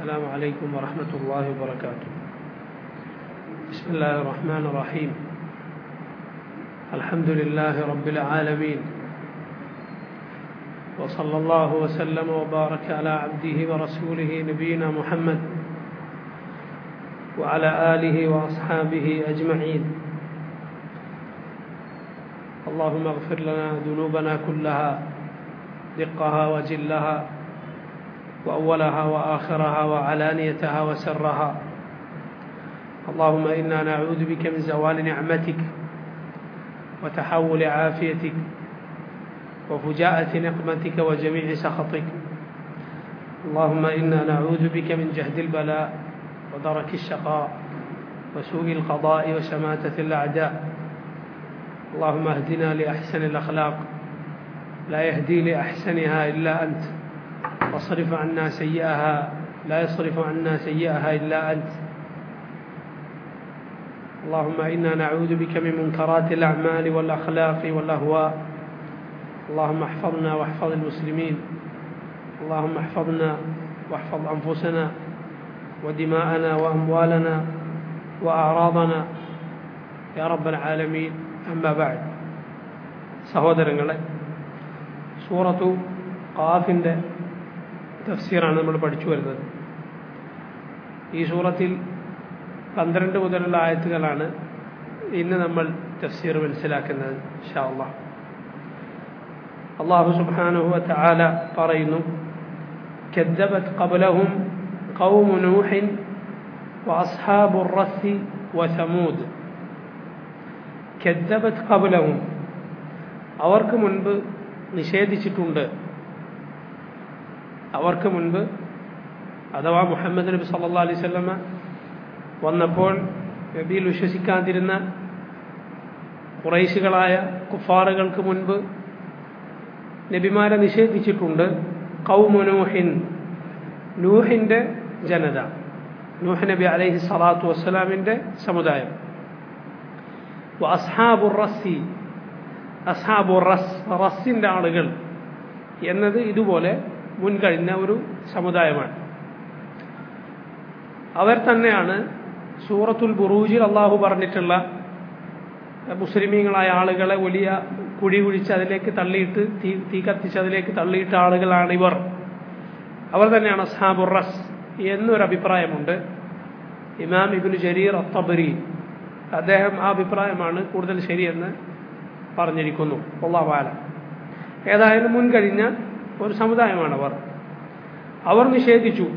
السلام عليكم ورحمة الله وبركاته بسم الله الرحمن الرحيم الحمد لله رب العالمين وصلى الله وسلم وبارك على عبده ورسوله نبينا محمد وعلى آله وأصحابه أجمعين اللهم اغفر لنا ذنوبنا كلها دقها وجلها وأولها وآخرها وعلانيتها وسرها اللهم إنا نعوذ بك من زوال نعمتك وتحول عافيتك وفجاءة نقمتك وجميع سخطك اللهم إنا نعوذ بك من جهد البلاء ودرك الشقاء وسوء القضاء وشماتة الأعداء اللهم اهدنا لأحسن الأخلاق لا يهدي لأحسنها إلا أنت واصرف عنا سيئها لا يصرف عنا سيئها إلا أنت اللهم إنا نعوذ بك من منكرات الأعمال والأخلاق والأهواء اللهم احفظنا واحفظ المسلمين اللهم احفظنا واحفظ أنفسنا ودماءنا وأموالنا وأعراضنا يا رب العالمين أما بعد സഹോദരങ്ങളെ സൂറത്തു ഖാഫിൻ്റെ തഫ്സീറാണ് നമ്മൾ പഠിച്ചു വരുന്നത് ഈ സൂറത്തിൽ പന്ത്രണ്ട് മുതലുള്ള ആയത്തുകളാണ് ഇന്ന് നമ്മൾ തഫ്സീർ മനസ്സിലാക്കുന്നത് ഷാ അള്ളാഹ് അള്ളാഹു സുബ്ഹാനഹു വതആല പറയുന്നു كذبت قبلهم قوم نوح وأصحاب الرث وثمود كذبت قبلهم അവർക്ക് മുൻപ് നിഷേധിച്ചിട്ടുണ്ട് അവർക്ക് മുൻപ് അഥവാ മുഹമ്മദ് നബി സല്ലാ അലൈഹി സ്വല്ലമ്മ വന്നപ്പോൾ നബിയിൽ വിശ്വസിക്കാതിരുന്ന കുറൈശികളായ കുഫാറുകൾക്ക് മുൻപ് നബിമാരെ നിഷേധിച്ചിട്ടുണ്ട് കൗമുനൂഹിൻ നൂഹിൻ്റെ ജനത നൂഹ് നബി അലൈഹി സ്വലാത്തു വസ്സലാമിൻ്റെ സമുദായം അസ്ഹാബുർ റസ്സി അസ്ഹാബുർ റസ് റസ്സിൻ്റെ ആളുകൾ എന്നത് ഇതുപോലെ മുൻകഴിഞ്ഞ ഒരു സമുദായമാണ് അവർ തന്നെയാണ് സൂറത്തുൽ ബുറൂജിൽ അള്ളാഹു പറഞ്ഞിട്ടുള്ള മുസ്ലിമീങ്ങളായ ആളുകളെ വലിയ കുഴി കുഴിച്ച് അതിലേക്ക് തള്ളിയിട്ട് തീ തീ കത്തിച്ച് അതിലേക്ക് തള്ളിയിട്ട ആളുകളാണ് ഇവർ അവർ തന്നെയാണ് അസ്ഹാബുർ റസ് എന്നൊരു അഭിപ്രായമുണ്ട് ഇമാം ഇബിന് ജരീർ അത്തബരി അദ്ദേഹം ആ അഭിപ്രായമാണ് കൂടുതൽ ശരിയെന്ന് പറഞ്ഞിരിക്കുന്നു ഒള്ളാവാല ഏതായാലും മുൻകഴിഞ്ഞ ഒരു സമുദായമാണ് അവർ അവർ നിഷേധിച്ചു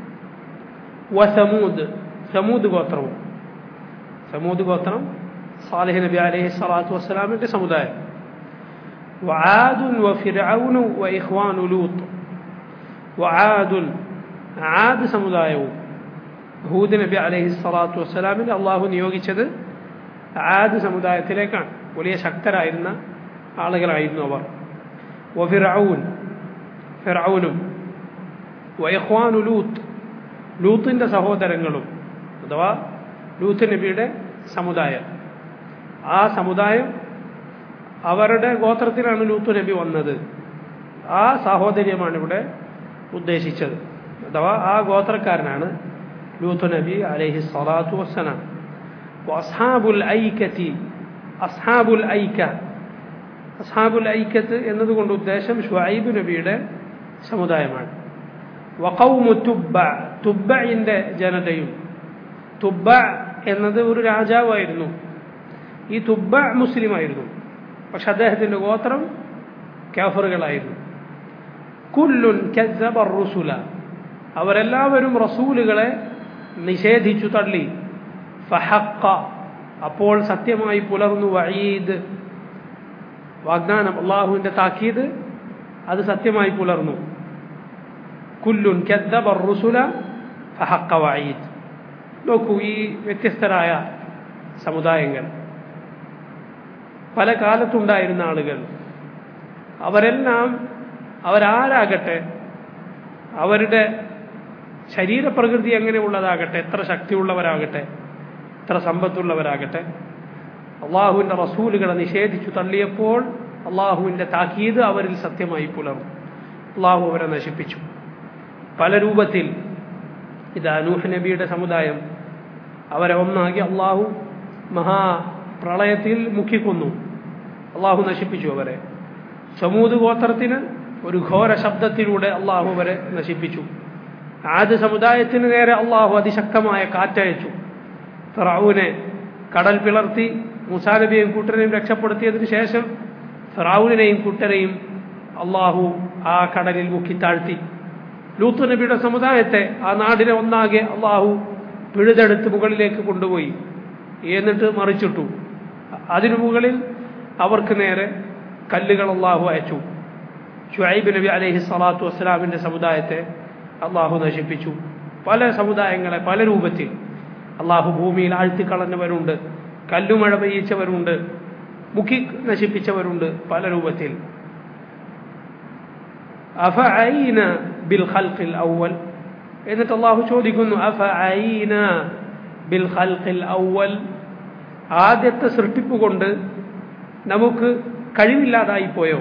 വസമൂദ് സമൂദ് ഗോത്രവും സമൂദ് ഗോത്രം സാലിഹ് നബി അലൈഹി സ്വലാത്തു വസ്സലാമിൻ്റെ സമുദായം وعاد وفرعون وإخوان لوط وعاد ആദ് സമുദായവും ഹൂദ് നബി അലൈഹി സ്വലാത്തു വസ്സലാമിന് അള്ളാഹു നിയോഗിച്ചത് ആദ് സമുദായത്തിലേക്കാണ് വലിയ ശക്തരായിരുന്ന ആളുകളായിരുന്നു അവർ വഫിറൌൻ ഫിറൌനും വയഹ്വാനു ലൂത്ത് ലൂത്തിൻ്റെ സഹോദരങ്ങളും അഥവാ ലൂത്ത് നബിയുടെ സമുദായം ആ സമുദായം അവരുടെ ഗോത്രത്തിലാണ് ലൂത്ത് നബി വന്നത് ആ സാഹോദര്യമാണ് ഇവിടെ ഉദ്ദേശിച്ചത് അഥവാ ആ ഗോത്രക്കാരനാണ് ലൂത്ത് നബി അലൈഹി സ്വലാത്തു വസ്സലാം അസ്ഹാബുൽ ഐക്കത്തി അസ്ഹാബുൽ ഐക്ക അസ്ഹാബുൽ ഐക്കത്ത് എന്നതുകൊണ്ട് ഉദ്ദേശം ഷുഐബ് നബിയുടെ സമുദായമാണ് വഖൗമു തുബ്ബ തുബ്ബയിൻ്റെ ജനതയും തുബ്ബ എന്നത് ഒരു രാജാവായിരുന്നു ഈ തുബ്ബ മുസ്ലിമായിരുന്നു പക്ഷെ അദ്ദേഹത്തിൻ്റെ ഗോത്രം കാഫറുകളായിരുന്നു കുല്ലുൻ കസ്സബ റുസുല അവരെല്ലാവരും റസൂലുകളെ നിഷേധിച്ചു തള്ളി ഫഹക്ക അപ്പോൾ സത്യമായി പുലർന്നു വഴീദ് വാഗ്ദാനം അള്ളാഹുവിൻ്റെ താക്കീത് അത് സത്യമായി പുലർന്നു കുല്ലുൻ കദ്ദബ റുസുല ഫഹക്ക വഴീദ് നോക്കൂ ഈ വ്യത്യസ്തരായ സമുദായങ്ങൾ പല കാലത്തുണ്ടായിരുന്ന ആളുകൾ അവരെല്ലാം അവരാരാകട്ടെ അവരുടെ ശരീരപ്രകൃതി എങ്ങനെയുള്ളതാകട്ടെ എത്ര ശക്തിയുള്ളവരാകട്ടെ എത്ര സമ്പത്തുള്ളവരാകട്ടെ അള്ളാഹുവിൻ്റെ റസൂലുകളെ നിഷേധിച്ചു തള്ളിയപ്പോൾ അള്ളാഹുവിൻ്റെ താക്കീത് അവരിൽ സത്യമായി പുലർന്നു അള്ളാഹു അവരെ നശിപ്പിച്ചു പല രൂപത്തിൽ ഇതാ നൂഹ് നബിയുടെ സമുദായം അവരെ ഒന്നാക്കി അള്ളാഹു മഹാ പ്രളയത്തിൽ മുക്കിക്കൊന്നു അള്ളാഹു നശിപ്പിച്ചു അവരെ സമൂത് ഗോത്രത്തിന് ഒരു ഘോര ശബ്ദത്തിലൂടെ അള്ളാഹു അവരെ നശിപ്പിച്ചു ആദ്യ സമുദായത്തിന് നേരെ അള്ളാഹു അതിശക്തമായ കാറ്റയച്ചു ഫിറാവുനെ കടൽ പിളർത്തി മൂസാ നബിയെയും കൂട്ടരെയും രക്ഷപ്പെടുത്തിയതിനു ശേഷം ഫിറാവുനെയും കൂട്ടരെയും അള്ളാഹു ആ കടലിൽ മുക്കി താഴ്ത്തി ലൂത്ത് നബിയുടെ സമുദായത്തെ ആ നാടിനെ ഒന്നാകെ അള്ളാഹു പിഴുതെടുത്ത് മുകളിലേക്ക് കൊണ്ടുപോയി എന്നിട്ട് മറിച്ചിട്ടു അതിനു മുകളിൽ അവർക്ക് നേരെ കല്ലുകൾ അള്ളാഹു അയച്ചു ഷുഐബ് നബി അലൈഹി സ്വലാത്തു വസ്സലാമിൻ്റെ സമുദായത്തെ അള്ളാഹു നശിപ്പിച്ചു പല സമുദായങ്ങളെ പല രൂപത്തിൽ അള്ളാഹു ഭൂമിയിൽ ആഴ്ത്തിക്കളഞ്ഞവരുണ്ട് കല്ലുമഴ പെയ്യിച്ചവരുണ്ട് മുക്കി നശിപ്പിച്ചവരുണ്ട് പല രൂപത്തിൽ അഫഅൈന ബിൽ ഖൽഖിൽ അവൽ എന്നിട്ട് അള്ളാഹു ചോദിക്കുന്നു അഫഅൈന ബിൽ ഖൽഖിൽ അവൽ ആദ്യത്തെ സൃഷ്ടിപ്പ് കൊണ്ട് നമുക്ക് കഴിവില്ലാതായി പോയോ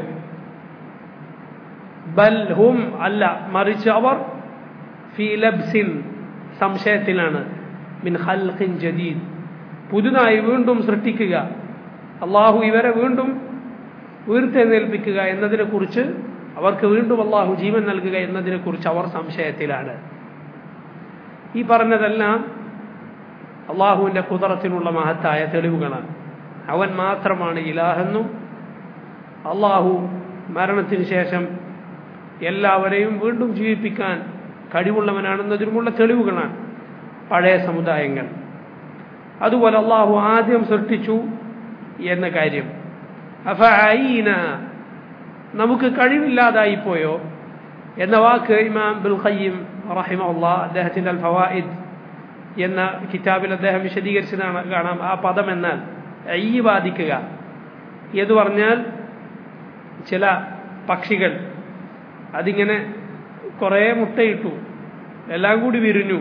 ബൽ ഹും അല്ല മറിച്ച് അവർ ഫി ലബ്സിൻ സംശയത്തിലാണ് മിൻ ഖൽഖിൻ ജദീദ് പുതുതായി വീണ്ടും സൃഷ്ടിക്കുക അള്ളാഹു ഇവരെ വീണ്ടും ഉയർത്തെഴുന്നേൽപ്പിക്കുക എന്നതിനെക്കുറിച്ച് അവർക്ക് വീണ്ടും അള്ളാഹു ജീവൻ നൽകുക എന്നതിനെക്കുറിച്ച് അവർ സംശയത്തിലാണ് ഈ പറഞ്ഞതെല്ലാം അള്ളാഹുവിൻ്റെ കുതറത്തിനുള്ള മഹത്തായ തെളിവുകളാണ് അവൻ മാത്രമാണ് ഇലാഹെന്നും അള്ളാഹു മരണത്തിന് ശേഷം എല്ലാവരെയും വീണ്ടും ജീവിപ്പിക്കാൻ കഴിവുള്ളവനാണെന്നതിനുമുള്ള തെളിവുകളാണ് പഴയ സമുദായങ്ങൾ അതുപോലെ അള്ളാഹു ആദ്യം സൃഷ്ടിച്ചു എന്ന കാര്യം അഫ ഐന നമുക്ക് കഴിവില്ലാതായിപ്പോയോ എന്ന വാക്ക് ഇമാം ബുൽ ഖയ്യിം റഹിമുള്ള അദ്ദേഹത്തിൻ്റെ അൽ ഫവായിദ് എന്ന കിതാബിൽ അദ്ദേഹം വിശദീകരിച്ചതാണ് കാണാം ആ പദം എന്നാൽ ഐ ബാധിക്കുക എന്ന് പറഞ്ഞാൽ ചില പക്ഷികൾ അതിങ്ങനെ കുറേ മുട്ടയിട്ടു എല്ലാം കൂടി വിരിഞ്ഞു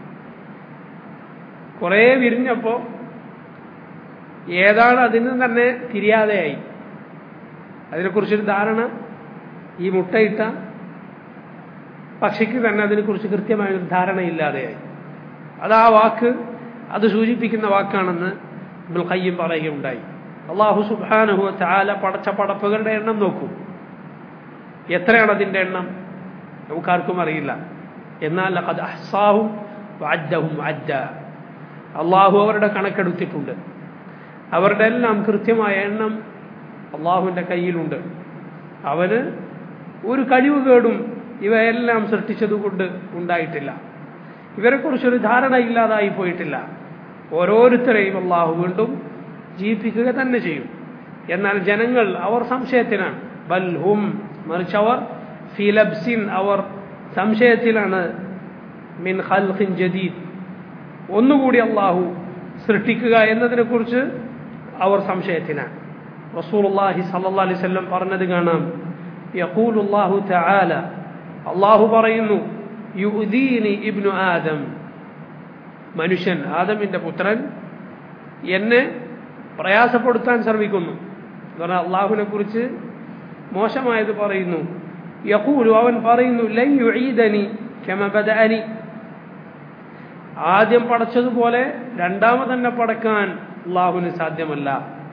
കുറേ വിരിഞ്ഞപ്പോൾ ഏതാണ് അതിന് തന്നെ തിരിയാതെയായി അതിനെക്കുറിച്ചൊരു ധാരണ ഈ മുട്ടയിട്ട പക്ഷിക്ക് തന്നെ അതിനെക്കുറിച്ച് കൃത്യമായൊരു ധാരണയില്ലാതെയായി അത് ആ വാക്ക് അത് സൂചിപ്പിക്കുന്ന വാക്കാണെന്ന് ഇബുൽ ഖയ്യം പറയുകയുണ്ടായി അള്ളാഹു സുബാനഹു ചാല പടച്ച പടപ്പുകളുടെ എണ്ണം നോക്കൂ എത്രയാണ് അതിൻ്റെ എണ്ണം നമുക്കാർക്കും അറിയില്ല എന്നാൽ അത് അഹ്സാഹും അജ്ജഹും അജ്ജ അള്ളാഹു അവരുടെ കണക്കെടുത്തിട്ടുണ്ട് അവരുടെ എല്ലാം കൃത്യമായ എണ്ണം അള്ളാഹുവിൻ്റെ കയ്യിലുണ്ട് അവന് ഒരു കഴിവ് കേടും ഇവയെല്ലാം സൃഷ്ടിച്ചതുകൊണ്ട് ഉണ്ടായിട്ടില്ല ഇവരെക്കുറിച്ചൊരു ധാരണ ഇല്ലാതായി പോയിട്ടില്ല ഓരോരുത്തരെയും അള്ളാഹു വീണ്ടും ജീവിപ്പിക്കുക തന്നെ ചെയ്യും എന്നാൽ ജനങ്ങൾ അവർ സംശയത്തിനാണ് ബൽഹും മറിച്ച് അവർ ഫിലബ്സിൻ അവർ സംശയത്തിലാണ് മിൻ ഖൽഖിൻ ജദീദ് ഒന്നുകൂടി അള്ളാഹു സൃഷ്ടിക്കുക എന്നതിനെക്കുറിച്ച് അവർ സംശയത്തിനാണ് റസൂലുള്ളാഹി സല്ലല്ലാഹു അലൈഹി വസല്ലം പറഞ്ഞത് കാണാം യഖൂലുല്ലാഹു തആല അള്ളാഹു പറയുന്നു യുദീനി ഇബ്നു ആദം മനുഷ്യൻ ആദമിൻ്റെ പുത്രൻ എന്നെ പ്രയാസപ്പെടുത്താൻ ശ്രമിക്കുന്നു എന്ന് പറഞ്ഞാൽ അള്ളാഹുവിനെ കുറിച്ച് മോശമായത് പറയുന്നു യഖൂലു അവൻ പറയുന്നു ലൻ യുഈദനി കമ ബദഅനി ആദ്യം പടച്ചതുപോലെ രണ്ടാമതെന്നെ പടക്കാൻ അള്ളാഹുവിന് സാധ്യമല്ല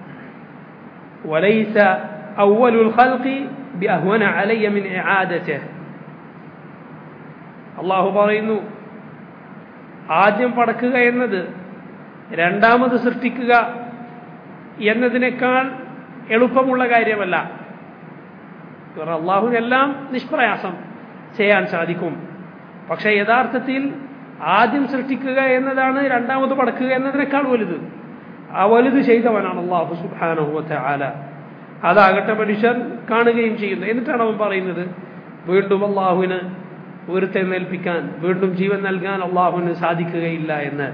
വലൈസ അവലുൽ ഖൽഖി ബിഅഹ്വന അലയ്യ മിൻ ഇആദതിഹി അള്ളാഹു പറയുന്നു ആദ്യം പടക്കുക എന്നത് രണ്ടാമത് സൃഷ്ടിക്കുക എന്നതിനേക്കാൾ എളുപ്പമുള്ള കാര്യമല്ല അള്ളാഹുവിനെല്ലാം നിഷ്പ്രയാസം ചെയ്യാൻ സാധിക്കും പക്ഷേ യഥാർത്ഥത്തിൽ ആദ്യം സൃഷ്ടിക്കുക എന്നതാണ് രണ്ടാമത് പടക്കുക എന്നതിനേക്കാൾ വലുത് ആ വലുത് ചെയ്തവനാണ് അള്ളാഹു സുബാനഹുവത്തെ ആല അതാകട്ടെ മനുഷ്യൻ കാണുകയും ചെയ്യുന്നു എന്നിട്ടാണ് അവൻ പറയുന്നത് വീണ്ടും അള്ളാഹുവിന് ഉയർത്തെഴുന്നേൽപ്പിക്കാൻ വീണ്ടും ജീവൻ നൽകാൻ അള്ളാഹുവിന് സാധിക്കുകയില്ല എന്ന്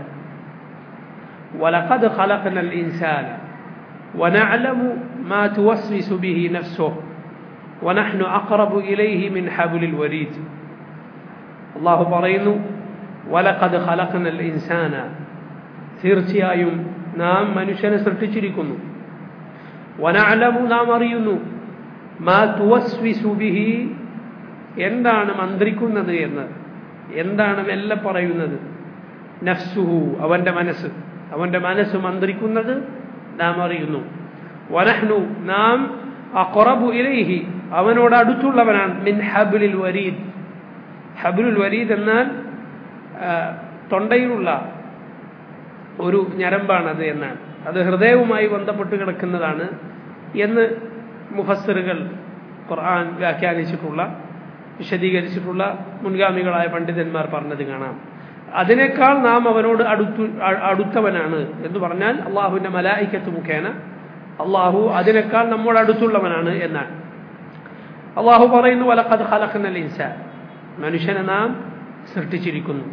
ولقد خلقنا الإنسان ونعلم ما توسوس به نفسه ونحن أقرب إليه من حبل الوريد الله പറയുന്നു ولقد خلقنا الإنسان തീർച്ചയായും നാം മനുഷ്യനെ സൃഷ്ടിച്ചിരിക്കുന്നു വനഅലമു നാം അറിയുന്നു മാ തുവസ്വിസു ബിഹി എന്താണ് മന്ത്രിക്കുന്നത് എന്ന് എന്താണ് മെല്ലെ പറയുന്നത് നഫ്സുഹു അവൻ്റെ മനസ്സ് അവൻ്റെ മനസ്സ് മന്ത്രിക്കുന്നത് നാം അറിയുന്നു വനഹ്നു നാം അഖറബു ഇലൈഹി അവനോട് അടുത്തുള്ളവനാണ് മിൻ ഹബിലിൽ വരീദ് ഹബിലുൽ വരീദ് എന്നാൽ തൊണ്ടയിലുള്ള ഒരു ഞരമ്പാണത് എന്നാണ് അത് ഹൃദയവുമായി ബന്ധപ്പെട്ട് കിടക്കുന്നതാണ് എന്ന് മുഫസ്സിറുകൾ ഖുർആൻ വ്യാഖ്യാനിച്ചിട്ടുള്ള വിശദീകരിച്ചിട്ടുള്ള മുൻഗാമികളായ പണ്ഡിതന്മാർ പറഞ്ഞത് കാണാം അതിനേക്കാൾ നാം അവനോട് അടുത്തു അടുത്തവനാണ് എന്ന് പറഞ്ഞാൽ അള്ളാഹുവിൻ്റെ മലായിക്കത്ത് മുഖേന അള്ളാഹു അതിനേക്കാൾ നമ്മോട് അടുത്തുള്ളവനാണ് എന്നാണ് അള്ളാഹു പറയുന്നു വലക്കത് ഹലക്കുന്ന ഇൻസാൻ മനുഷ്യനെ നാം സൃഷ്ടിച്ചിരിക്കുന്നു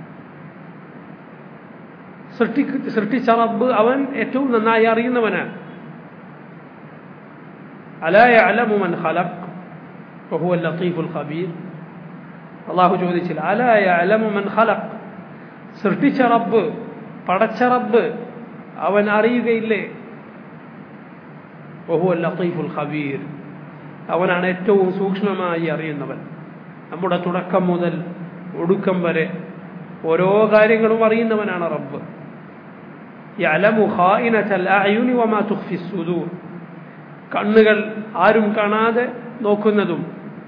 സൃഷ്ടി സൃഷ്ടിച്ച റബ്ബ് അവൻ ഏറ്റവും നന്നായി അറിയുന്നവനാണ് അലായ അലമുമൻ ഖലഖ് وهو اللطيف الخبير അള്ളാഹു ചോദിച്ചില്ല അലായ അലമുമൻ ഖലഖ് സൃഷ്ടിച്ച റബ്ബ് പടച്ച റബ്ബ് അവൻ അറിയുകയില്ലേ وهو اللطيف الخبير അവനാണ് ഏറ്റവും സൂക്ഷ്മമായി അറിയുന്നവൻ നമ്മുടെ തുടക്കം മുതൽ ഒടുക്കം വരെ ഓരോ കാര്യങ്ങളും അറിയുന്നവനാണ് റബ്ബ് يعلم خائنة الأعين وما تخفي الصدور കണ്ണുകൾ ആരും കാണാതെ നോക്കുന്നതും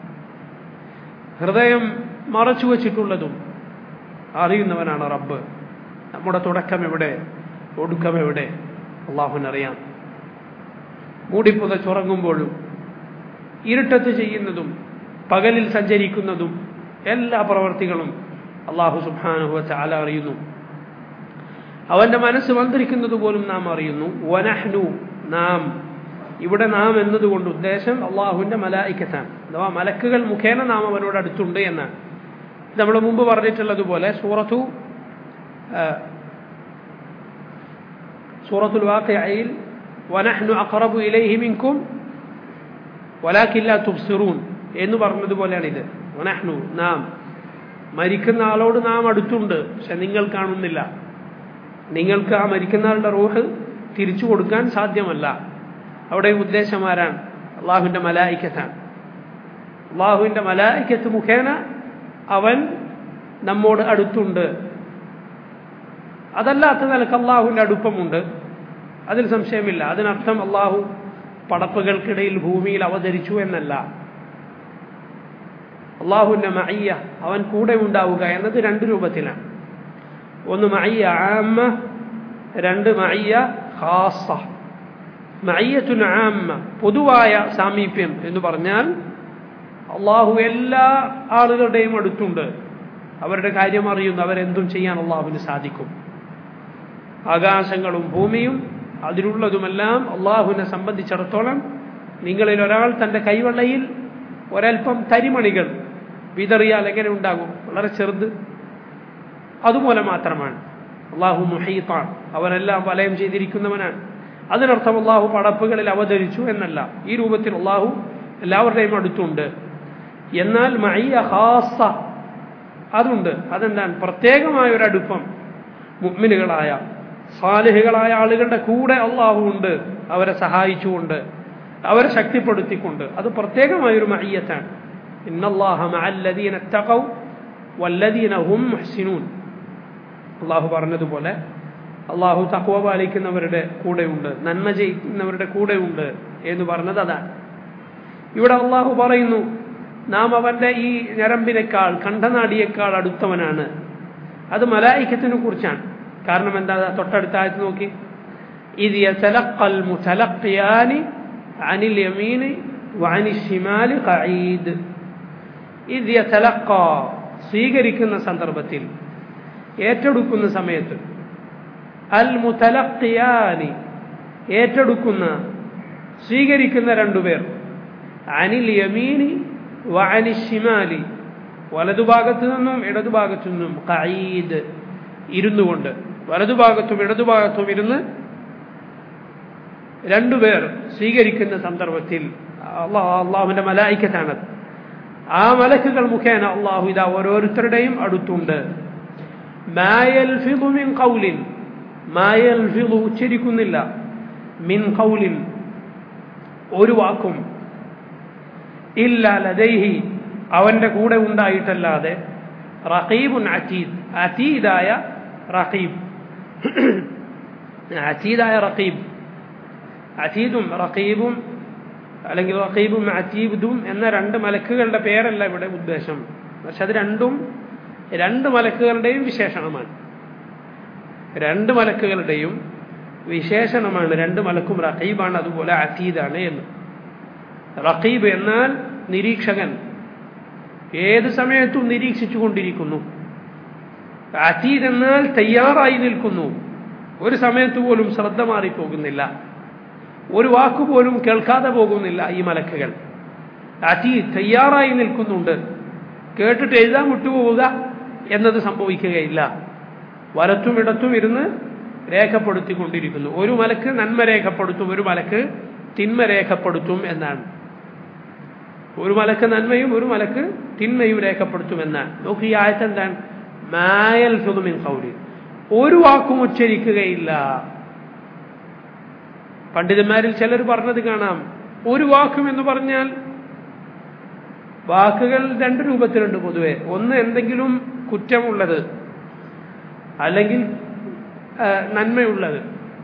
ഹൃദയം മറച്ചു വച്ചിട്ടുള്ളതും അറിയുന്നവനാണ് റബ്ബ് നമ്മുടെ തുടക്കം എവിടെ ഒടുക്കം എവിടെ അള്ളാഹുവിനറിയാം മൂടിപ്പുതച്ചുറങ്ങുമ്പോഴും ഇരുട്ടത്ത് ചെയ്യുന്നതും പകലിൽ സഞ്ചരിക്കുന്നതും എല്ലാ പ്രവർത്തികളും അള്ളാഹു സുബാനുഹ ചാല അറിയുന്നു അവന്റെ മനസ്സ് മന്ത്രിക്കുന്നത് പോലും നാം അറിയുന്നു വനഹ്നു നാം ഇവിടെ നാം എന്നതുകൊണ്ട് ഉദ്ദേശം അള്ളാഹുവിന്റെ മലായിക്കത്താണ് അഥവാ മലക്കുകൾ മുഖേന നാം അവനോട് അടുത്തുണ്ട് എന്നാണ് നമ്മൾ മുമ്പ് പറഞ്ഞിട്ടുള്ളതുപോലെ സൂറത്തു സൂറത്തുൽ വാഖിയയിൽ വനഹ്നു അഖറബു ഇലൈഹി മിൻകും വലാക്കില്ല തുബ്സിറൂൻ എന്ന് പറഞ്ഞതുപോലെയാണ് ഇത് വനഹ്നു നാം മരിക്കുന്ന ആളോട് നാം അടുത്തുണ്ട് പക്ഷെ നിങ്ങൾ കാണുന്നില്ല നിങ്ങൾക്ക് ആ മരിക്കുന്ന ആളുടെ റൂഹ് തിരിച്ചു കൊടുക്കാൻ സാധ്യമല്ല അവിടെ ഉദ്ദേശം ആരാണ് അള്ളാഹുവിൻ്റെ മലായിക്കത്താണ് അള്ളാഹുവിൻ്റെ മലായിക്കത്ത് മുഖേന അവൻ നമ്മോട് അടുത്തുണ്ട് അതല്ലാത്ത നിലക്ക് അള്ളാഹുവിൻ്റെ അടുപ്പമുണ്ട് അതിൽ സംശയമില്ല അതിനർത്ഥം അള്ളാഹു പടപ്പുകൾക്കിടയിൽ ഭൂമിയിൽ അവതരിച്ചു എന്നല്ല അള്ളാഹുവിൻ്റെ മയ്യ അവൻ കൂടെ ഉണ്ടാവുക എന്നത് രണ്ട് രൂപത്തിലാണ് ഒന്ന് മയ്യ ആമ്മ രണ്ട് മയ്യ ഖാസ മയ്യത്തുൻ ആമ്മ പൊതുവായ സാമീപ്യം എന്ന് പറഞ്ഞാൽ അള്ളാഹു എല്ലാ ആളുകളുടെയും അടുത്തുണ്ട് അവരുടെ കാര്യം അറിയുന്നു അവരെന്തും ചെയ്യാൻ അള്ളാഹുവിന് സാധിക്കും ആകാശങ്ങളും ഭൂമിയും അതിലുള്ളതുമെല്ലാം അള്ളാഹുവിനെ സംബന്ധിച്ചിടത്തോളം നിങ്ങളിൽ ഒരാൾ തൻ്റെ കൈവെള്ളയിൽ ഒരൽപ്പം തരിമണികൾ വിതറിയാൽ എങ്ങനെ ഉണ്ടാകും വളരെ ചെറുത് അതുപോലെ മാത്രമാണ് അള്ളാഹു മുഹീത്താണ് അവനെല്ലാം വലയം ചെയ്തിരിക്കുന്നവനാണ് അതിനർത്ഥം അള്ളാഹു പടപ്പുകളിൽ അവതരിച്ചു എന്നല്ല ഈ രൂപത്തിൽ അള്ളാഹു എല്ലാവരുടെയും അടുത്തുണ്ട് എന്നാൽ മയ്യ ഹാസ അതുണ്ട് അതെന്താണ് പ്രത്യേകമായ ഒരു അടുപ്പം മുഗ്മിനുകളായ സാലിഹുകളായ ആളുകളുടെ കൂടെ അള്ളാഹു ഉണ്ട് അവരെ സഹായിച്ചുകൊണ്ട് അവരെ ശക്തിപ്പെടുത്തിക്കൊണ്ട് അത് പ്രത്യേകമായൊരു മയ്യത്താണ് ഇന്നല്ലാഹ മഅല്ലദീന തഖൗ വല്ലദീന ഹും മുഹ്സിനൂൻ അള്ളാഹു പറഞ്ഞതുപോലെ അള്ളാഹു തക്വ പാലിക്കുന്നവരുടെ കൂടെയുണ്ട് നന്മ ചെയ്യുന്നവരുടെ കൂടെയുണ്ട് എന്ന് പറഞ്ഞത് അതാണ് ഇവിടെ അള്ളാഹു പറയുന്നു നാം അവന്റെ ഈ ഞരമ്പിനേക്കാൾ കണ്ഠനാടിയേക്കാൾ അടുത്തവനാണ് അത് മലായിക്കത്തിനെ കുറിച്ചാണ് കാരണം എന്താ തൊട്ടടുത്ത ആയത്ത് നോക്കി ഇത് യതലഖൽ മുതലഖിയാനി അനിൽ യമീനി വഅനി ഷിമാലി ഖഈദ് ഇത് യതലഖ സ്വീകരിക്കുന്ന സന്ദർഭത്തിൽ ഏറ്റെടുക്കുന്ന സമയത്ത് അൽ മുതലഖിയാനി ഏറ്റെടുക്കുന്ന സ്വീകരിക്കുന്ന രണ്ടുപേർ അനിൽ യമീനി വഅനി ഷിമാലി വലതുഭാഗത്തു നിന്നും ഇടതുഭാഗത്തു നിന്നും ഖഈദ് ഇരുന്നു കൊണ്ട് വലതുഭാഗത്തും ഇടതുഭാഗത്തും ഇരുന്ന് രണ്ടുപേർ സ്വീകരിക്കുന്ന സന്ദർഭത്തിൽ അള്ളാഹ് അള്ളാഹുവിന്റെ മലായിക്കത്താണത് ആ മലക്കുകൾ മുഖേന അള്ളാഹു ഇതാ ഓരോരുത്തരുടെയും അടുത്തുണ്ട് മായൽഫിദു മിൻ ഖൗലിൻ മായൽഫിദു ഉച്ചരിക്കുന്നില്ല മിൻ ഖൗലിൻ ഒരു വാക്കും ഇല്ല ലദൈഹി അവന്റെ കൂടെ ഉണ്ടായിട്ടല്ലാതെ റഖീബുൻ അറ്റീദ് അറ്റീദായ റഖീബ് അറ്റീദായ റഖീബ് അറ്റീദും റഖീബും അല്ലെങ്കിൽ റഖീബും അറ്റീബും എന്ന രണ്ട് മലക്കുകളുടെ പേരല്ല ഇവിടെ ഉദ്ദേശം പക്ഷെ അത് രണ്ടും രണ്ട് മലക്കുകളുടെയും വിശേഷണമാണ് രണ്ട് മലക്കുകളുടെയും വിശേഷണമാണ് രണ്ട് മലക്കും റഖീബാണ് അതുപോലെ അറ്റീദാണ് എന്ന് റഖീബ് എന്നാൽ നിരീക്ഷകൻ ഏത് സമയത്തും നിരീക്ഷിച്ചു കൊണ്ടിരിക്കുന്നു അറ്റീദ് എന്നാൽ തയ്യാറായി നിൽക്കുന്നു ഒരു സമയത്ത് പോലും ശ്രദ്ധ മാറിപ്പോകുന്നില്ല ഒരു വാക്കുപോലും കേൾക്കാതെ പോകുന്നില്ല ഈ മലക്കുകൾ അറ്റീദ് തയ്യാറായി നിൽക്കുന്നുണ്ട് കേട്ടിട്ട് എഴുതാൻ വിട്ടുപോവുക എന്നത് സംഭവിക്കുകയില്ല വലത്തും ഇടത്തും ഇരുന്ന് രേഖപ്പെടുത്തിക്കൊണ്ടിരിക്കുന്നു ഒരു മലക്ക് നന്മ രേഖപ്പെടുത്തും ഒരു മലക്ക് തിന്മ രേഖപ്പെടുത്തും എന്നാണ് ഒരു മലക്ക് നന്മയും ഒരു മലക്ക് തിന്മയും രേഖപ്പെടുത്തുമെന്നാണ് നോക്ക് ഈ ആയത്ത് എന്താണ് മായൽ ഫുതുമിൻ കൗലി ഒരു വാക്കും ഉച്ചരിക്കുകയില്ല പണ്ഡിതന്മാരിൽ ചിലർ പറഞ്ഞത് കാണാം ഒരു വാക്കും എന്ന് പറഞ്ഞാൽ വാക്കുകൾ രണ്ട് രൂപത്തിലുണ്ട് പൊതുവെ ഒന്ന് എന്തെങ്കിലും കുറ്റമുള്ളത് അല്ലെങ്കിൽ നന്മയുള്ളത്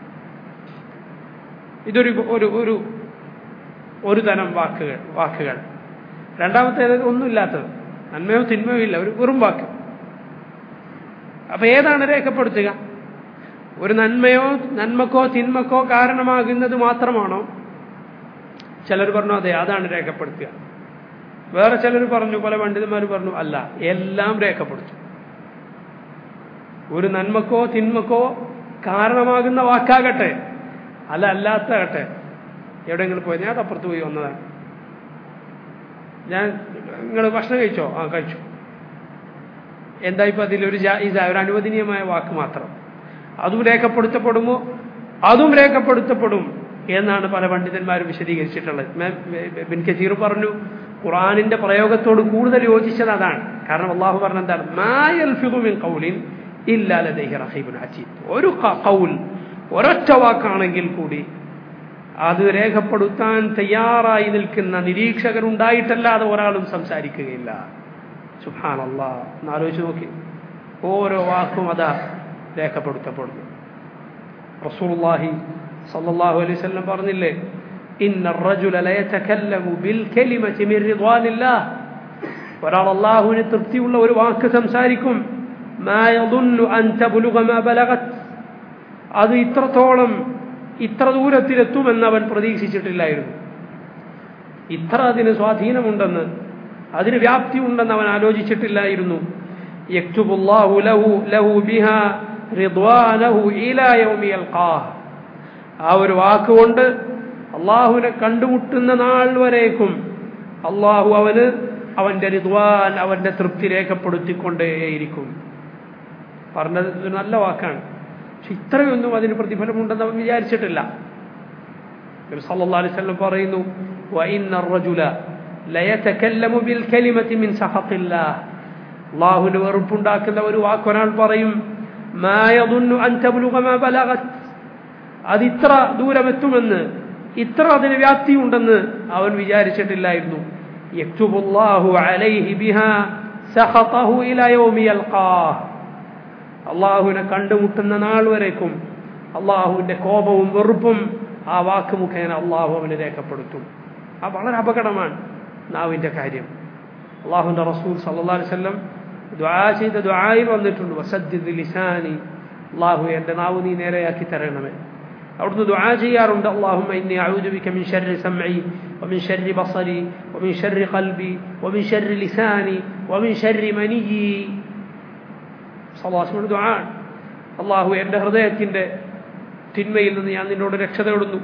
ഇതൊരു ഒരു ഒരു ഒരു തരം വാക്കുകൾ വാക്കുകൾ രണ്ടാമത്തേത് ഒന്നുമില്ലാത്തത് നന്മയോ തിന്മയോ ഇല്ല ഒരു വെറും വാക്ക് അപ്പൊ ഏതാണ് രേഖപ്പെടുത്തുക ഒരു നന്മയോ നന്മക്കോ തിന്മക്കോ കാരണമാകുന്നത് മാത്രമാണോ ചിലർ പറഞ്ഞു അതെ അതാണ് രേഖപ്പെടുത്തുക വേറെ ചിലർ പറഞ്ഞു പല പണ്ഡിതന്മാർ പറഞ്ഞു അല്ല എല്ലാം രേഖപ്പെടുത്തും ഒരു നന്മക്കോ തിന്മക്കോ കാരണമാകുന്ന വാക്കാകട്ടെ അല്ല അല്ലാത്താകട്ടെ എവിടെയെങ്കിലും പോയി ഞാൻ അപ്പുറത്ത് പോയി വന്നതാണ് ഞാൻ നിങ്ങൾ ഭക്ഷണം കഴിച്ചോ ആ കഴിച്ചു എന്താ ഇപ്പം അതിലൊരു ജായിസ ഒരു അനുവദനീയമായ വാക്ക് മാത്രം അതും രേഖപ്പെടുത്തപ്പെടുമോ അതും രേഖപ്പെടുത്തപ്പെടും എന്നാണ് പല പണ്ഡിതന്മാരും വിശദീകരിച്ചിട്ടുള്ളത് ബിൻ കസീർ പറഞ്ഞു ഖുറാനിന്റെ പ്രയോഗത്തോട് കൂടുതൽ യോജിച്ചത് അതാണ് കാരണം അള്ളാഹു പറഞ്ഞ എന്താണ് മായൽ ഫിദുമിൻ കൗലിൻ ഇല്ലാലദേഹി റഹീബുൻ അജീബ് ഒരു കൗൽ ഒരൊറ്റ വാക്കാണെങ്കിൽ കൂടി അത് രേഖപ്പെടുത്താൻ തയ്യാറായി നിൽക്കുന്ന നിരീക്ഷകരുണ്ടായിട്ടല്ലാതെ ഒരാളും സംസാരിക്കുകയില്ല സുഹാനല്ല എന്നാലോചിച്ച് നോക്കി ഓരോ വാക്കും അതാ രേഖപ്പെടുത്തപ്പെടുന്നു റസൂലുള്ളാഹി സല്ലല്ലാഹു അലൈഹി വസല്ലം പറഞ്ഞില്ലേ ഇന്ന الرجل لا يتكلم بالكلمة من رضوان الله ഒരാൾ അള്ളാഹുവിന് തൃപ്തിയുള്ള ഒരു വാക്ക് സംസാരിക്കും ما يظن أن تبلغ ما بلغت അത് ഇത്രത്തോളം ഇത്ര ദൂരത്തിലെത്തുമെന്ന് അവൻ പ്രതീക്ഷിച്ചിട്ടില്ലായിരുന്നു ഇത്ര അതിന് സ്വാധീനമുണ്ടെന്ന് അതിന് വ്യാപ്തി ഉണ്ടെന്ന് അവൻ ആലോചിച്ചിട്ടില്ലായിരുന്നു യക്തുബുല്ലാഹു ലഹു ലഹു ബിഹാ റിദ്വാനഹു ഇലാ യൗമി യൽഖാഹ് ആ ഒരു വാക്കുകൊണ്ട് അള്ളാഹുവിനെ കണ്ടുമുട്ടുന്ന നാൾ വരേക്കും അള്ളാഹു അവന് അവന്റെ റിദ്വാൻ അവന്റെ തൃപ്തി രേഖപ്പെടുത്തിക്കൊണ്ടേയിരിക്കും പറഞ്ഞത് ഒരു നല്ല വാക്കാണ് പക്ഷെ ഇത്രയൊന്നും അതിന് പ്രതിഫലമുണ്ടെന്ന് അവൻ വിചാരിച്ചിട്ടില്ല സല്ലല്ലാഹു അലൈഹി വസല്ലം പറയുന്നു വഇന്ന الرجل ليتكلم بالكلمة من سخط الله അള്ളാഹുവിന് വെറുപ്പുണ്ടാക്കുന്ന ഒരു വാക്ക് ഒരാൾ പറയും ما يظن أن تبلغ ما بلغت അത് ഇത്ര ദൂരമെത്തുമെന്ന് ഇത്ര അതിന് വ്യാപ്തിയുണ്ടെന്ന് അവൻ വിചാരിച്ചിട്ടില്ലായിരുന്നു യക്തുബുല്ലാഹു അലൈഹി ബിഹാ സഖതഹു ഇലാ യൗമി യൽഖാഹ് അള്ളാഹുവിനെ കണ്ടുമുട്ടുന്ന നാൾ വരേക്കും അള്ളാഹുവിന്റെ കോപവും വെറുപ്പും ആ വാക്ക് മുഖേന അള്ളാഹു അവന് രേഖപ്പെടുത്തും ആ വളരെ അപകടമാണ് നാവിന്റെ കാര്യം അള്ളാഹുവിന്റെ റസൂൽ സല്ലല്ലാഹു അലൈഹി വസല്ലം ദുആ ചെയ്ത ദുആയിൽ വന്നിട്ടുണ്ട് വസദ്ദിദ് ലിസാനി അള്ളാഹു എൻ്റെ നാവ് നീ നേരെയാക്കി തരണമേ അവിടുന്ന് ദുആ ചെയ്യാറുണ്ട് അള്ളാഹുമ്മ ഇന്നി അഊദു ബിക മിൻ ശർരി സംഇ വമിൻ ശർരി ബസരി വമിൻ ശർരി ഖൽബി വമിൻ ശർരി ലിസാനി വമിൻ ശർരി മനിയി സല്ലാസ്മയുടെ ദുആ അള്ളാഹു എൻ്റെ ഹൃദയത്തിൻ്റെ തിന്മയിൽ നിന്ന് ഞാൻ നിന്നോട് രക്ഷ തേടുന്നു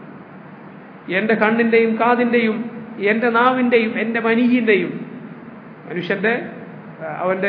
എൻ്റെ കണ്ണിൻ്റെയും കാതിൻ്റെയും എൻ്റെ നാവിൻ്റെയും എൻ്റെ മനിയിൻ്റെയും മനുഷ്യൻ്റെ അവൻ്റെ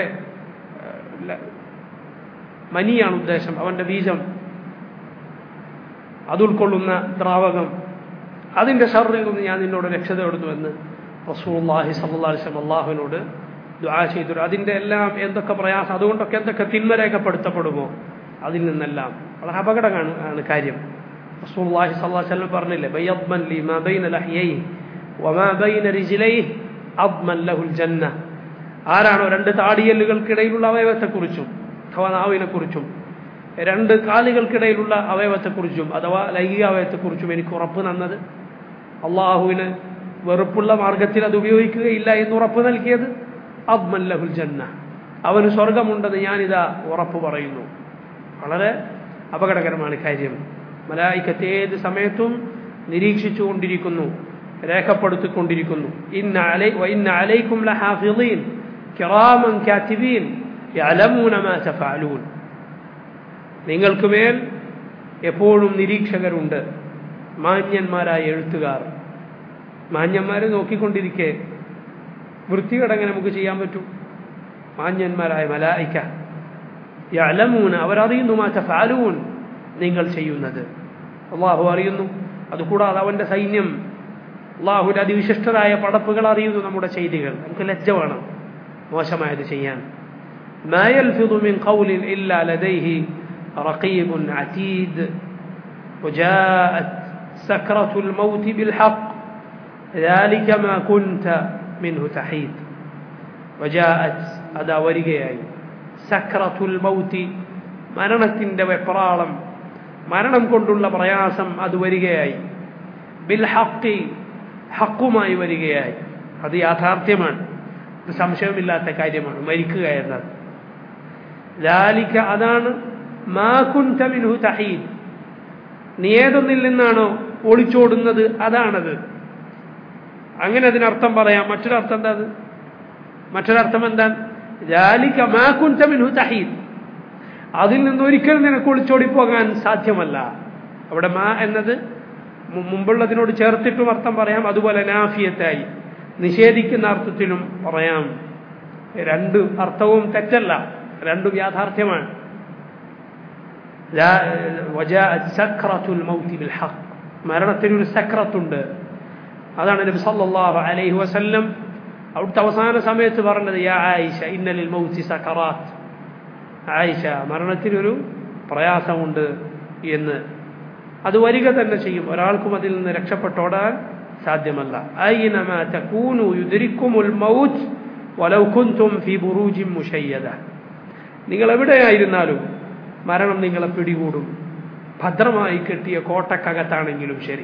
മനിയാണ് ഉദ്ദേശം അവൻ്റെ ബീജം അതുൾക്കൊള്ളുന്ന ദ്രാവകം അതിൻ്റെ ഷറിൽ നിന്ന് ഞാൻ നിന്നോട് രക്ഷ തേടുന്നു എന്ന് റസൂള്ളാഹി സല്ലാസ്ലം അള്ളാഹുവിനോട് ദുആ ചെയ്തു അതിൻ്റെ എല്ലാം എന്തൊക്കെ പ്രയാസം അതുകൊണ്ടൊക്കെ എന്തൊക്കെ തിന്മ രേഖപ്പെടുത്തപ്പെടുമോ അതിൽ നിന്നെല്ലാം വളരെ അപകടമാണ് ആണ് കാര്യം റസൂള്ളാഹി സല്ലാ വല്ലം പറഞ്ഞില്ലേ ബയ്യബ്മൻ ലി മാ ബൈന ലഹ്യൈഹി വമാ ബൈന റിജ്ലൈഹി അദ്മൻ ലഹുൽ ജന്ന ആരാണോ രണ്ട് താടിയല്ലുകൾക്കിടയിലുള്ള അവയവത്തെക്കുറിച്ചും അഥവാ നാവിനെക്കുറിച്ചും രണ്ട് കാലുകൾക്കിടയിലുള്ള അവയവത്തെക്കുറിച്ചും അഥവാ ലൈംഗിക അവയവത്തെക്കുറിച്ചും എനിക്ക് ഉറപ്പ് തന്നത് അള്ളാഹുവിന് വെറുപ്പുള്ള മാർഗത്തിൽ അത് ഉപയോഗിക്കുകയില്ല എന്ന് ഉറപ്പ് നൽകിയത് അബ്മല്ലഹുൽ ജന്ന അവന് സ്വർഗമുണ്ടെന്ന് ഞാനിതാ ഉറപ്പ് പറയുന്നു വളരെ അപകടകരമാണ് കാര്യം മലായിക്കത്ത് ഏത് സമയത്തും നിരീക്ഷിച്ചു കൊണ്ടിരിക്കുന്നു രേഖപ്പെടുത്തിക്കൊണ്ടിരിക്കുന്നു ഇന്ന അലൈ ഇന്ന അലൈക്കും ലഹാഫിളീൻ കിറാമൻ കാത്തിബീൻ യഅലമൂന മാ തഫഅലൂൻ നിങ്ങൾക്ക് മേൽ എപ്പോഴും നിരീക്ഷകരുണ്ട് മാന്യന്മാരായ എഴുത്തുകാർ മാന്യന്മാരെ നോക്കിക്കൊണ്ടിരിക്കെ വൃത്തികേടെങ്ങനെ നമുക്ക് ചെയ്യാൻ പറ്റും മാന്യന്മാരായ മലായിക്ക യഅലമൂന അവരറിയുന്നു മാ തഫഅലൂൻ നിങ്ങൾ ചെയ്യുന്നത് അള്ളാഹു അറിയുന്നു അതുകൂടാതെ അവൻ്റെ സൈന്യം അള്ളാഹുവിൻ്റെ അതിവിശിഷ്ടരായ പടപ്പുകൾ അറിയുന്നു നമ്മുടെ ചെയ്തികൾ നമുക്ക് ലജ്ജ വേണം മോശമായത് ചെയ്യാൻ ما يلفظ من قول إلا لديه رقيب عتيد وجاءت سكرة الموت بالحق ذلك ما كنت منه تحيد وجاءت أدا ورقياي سكرة الموت മരണത്തിൻ്റെ വെപ്രാളം മരണം കൊണ്ടുള്ള പ്രയാസം അത് വരികയായി ബിൽ ഹക്കി ഹക്കുമായി വരികയായി അത് യാഥാർത്ഥ്യമാണ് ഇത് സംശയമില്ലാത്ത കാര്യമാണ് മരിക്കുക എന്നത് ലാലിക്ക അതാണ് മാകുൻതമിൻഹു തഹീദ് നീ ഏതൊന്നിൽ നിന്നാണോ ഒളിച്ചോടുന്നത് അതാണത് അങ്ങനെ അതിനർത്ഥം പറയാം മറ്റൊരർത്ഥം എന്താ അത് മറ്റൊരർത്ഥം എന്താണ് ലാലിക്ക മാകുൻതമിൻഹു തഹീദ് അതിൽ നിന്ന് ഒരിക്കലും നിനക്ക് ഒളിച്ചോടിപ്പോകാൻ സാധ്യമല്ല അവിടെ മാ എന്നത് മുമ്പുള്ളതിനോട് ചേർത്തിട്ടും അർത്ഥം പറയാം അതുപോലെ നാഫിയത്തായി നിഷേധിക്കുന്ന അർത്ഥത്തിലും പറയാം രണ്ട് അർത്ഥവും തെറ്റല്ല രണ്ടും യാഥാർത്ഥ്യമാണ് മരണത്തിനൊരു സക്രത്തുണ്ട് അതാണ് നബി സല്ലല്ലാഹു അലൈഹി വസല്ലം അവിടുത്തെ അവസാന സമയത്ത് പറഞ്ഞത് യാ ആയിഷ ഇന്നലിൽ മൗത്തി സക്കറാത്ത് ആയിഷ മരണത്തിനൊരു പ്രയാസമുണ്ട് എന്ന് അത് വരിക തന്നെ ചെയ്യും ഒരാൾക്കും അതിൽ നിന്ന് രക്ഷപ്പെട്ടോടാൻ സാധ്യമല്ല ഐനമാ തകൂനു യുദ്രിക്കുമുൽ മൗത്ത് വലൗ കുൻതും ഫീ ബുറൂജിൻ മുശയ്യദ നിങ്ങൾ എവിടെയായിരുന്നാലും മരണം നിങ്ങളെ പിടികൂടും ഭദ്രമായി കെട്ടിയ കോട്ടക്കകത്താണെങ്കിലും ശരി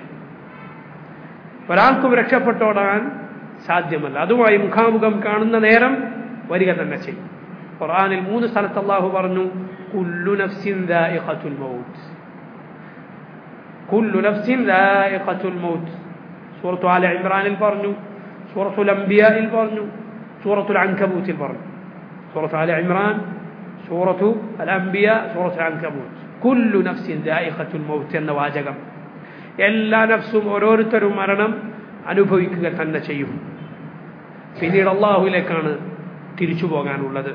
ഒരാൾക്കും രക്ഷപ്പെട്ടോടാൻ സാധ്യമല്ല അതുമായി മുഖാമുഖം കാണുന്ന നേരം വരിക തന്നെ ചെയ്യും ഖുർആനിൽ മൂന്ന് സ്ഥലത്ത് അള്ളാഹു പറഞ്ഞു കുല്ലു നഫ്സിൻ ദാഇഖത്തുൽ മൗത്ത് കുല്ലു നഫ്സിൻ ദാഇഖത്തുൽ മൗത്ത് സൂറത്തു ആല ഇമ്രാനിൽ പറഞ്ഞു സൂറത്തുൽ അംബിയായിൽ പറഞ്ഞു സൂറത്തുൽ അൻകബൂത്തിൽ പറഞ്ഞു സൂറത്ത് ആല ഇമ്രാൻ സൂറത്തു അൽ അംബിയ സൂറത്തുൽ അൻകബൂത്ത് കുല്ലു നഫ്സിൻ ദാഇഖത്തുൽ മൗത്ത് എന്ന വാചകം എല്ലാ നഫ്സും ഓരോരുത്തരും മരണം അനുഭവിക്കുക തന്നെ ചെയ്യും പിന്നീട് അള്ളാഹുവിലേക്കാണ് തിരിച്ചു പോകാനുള്ളത്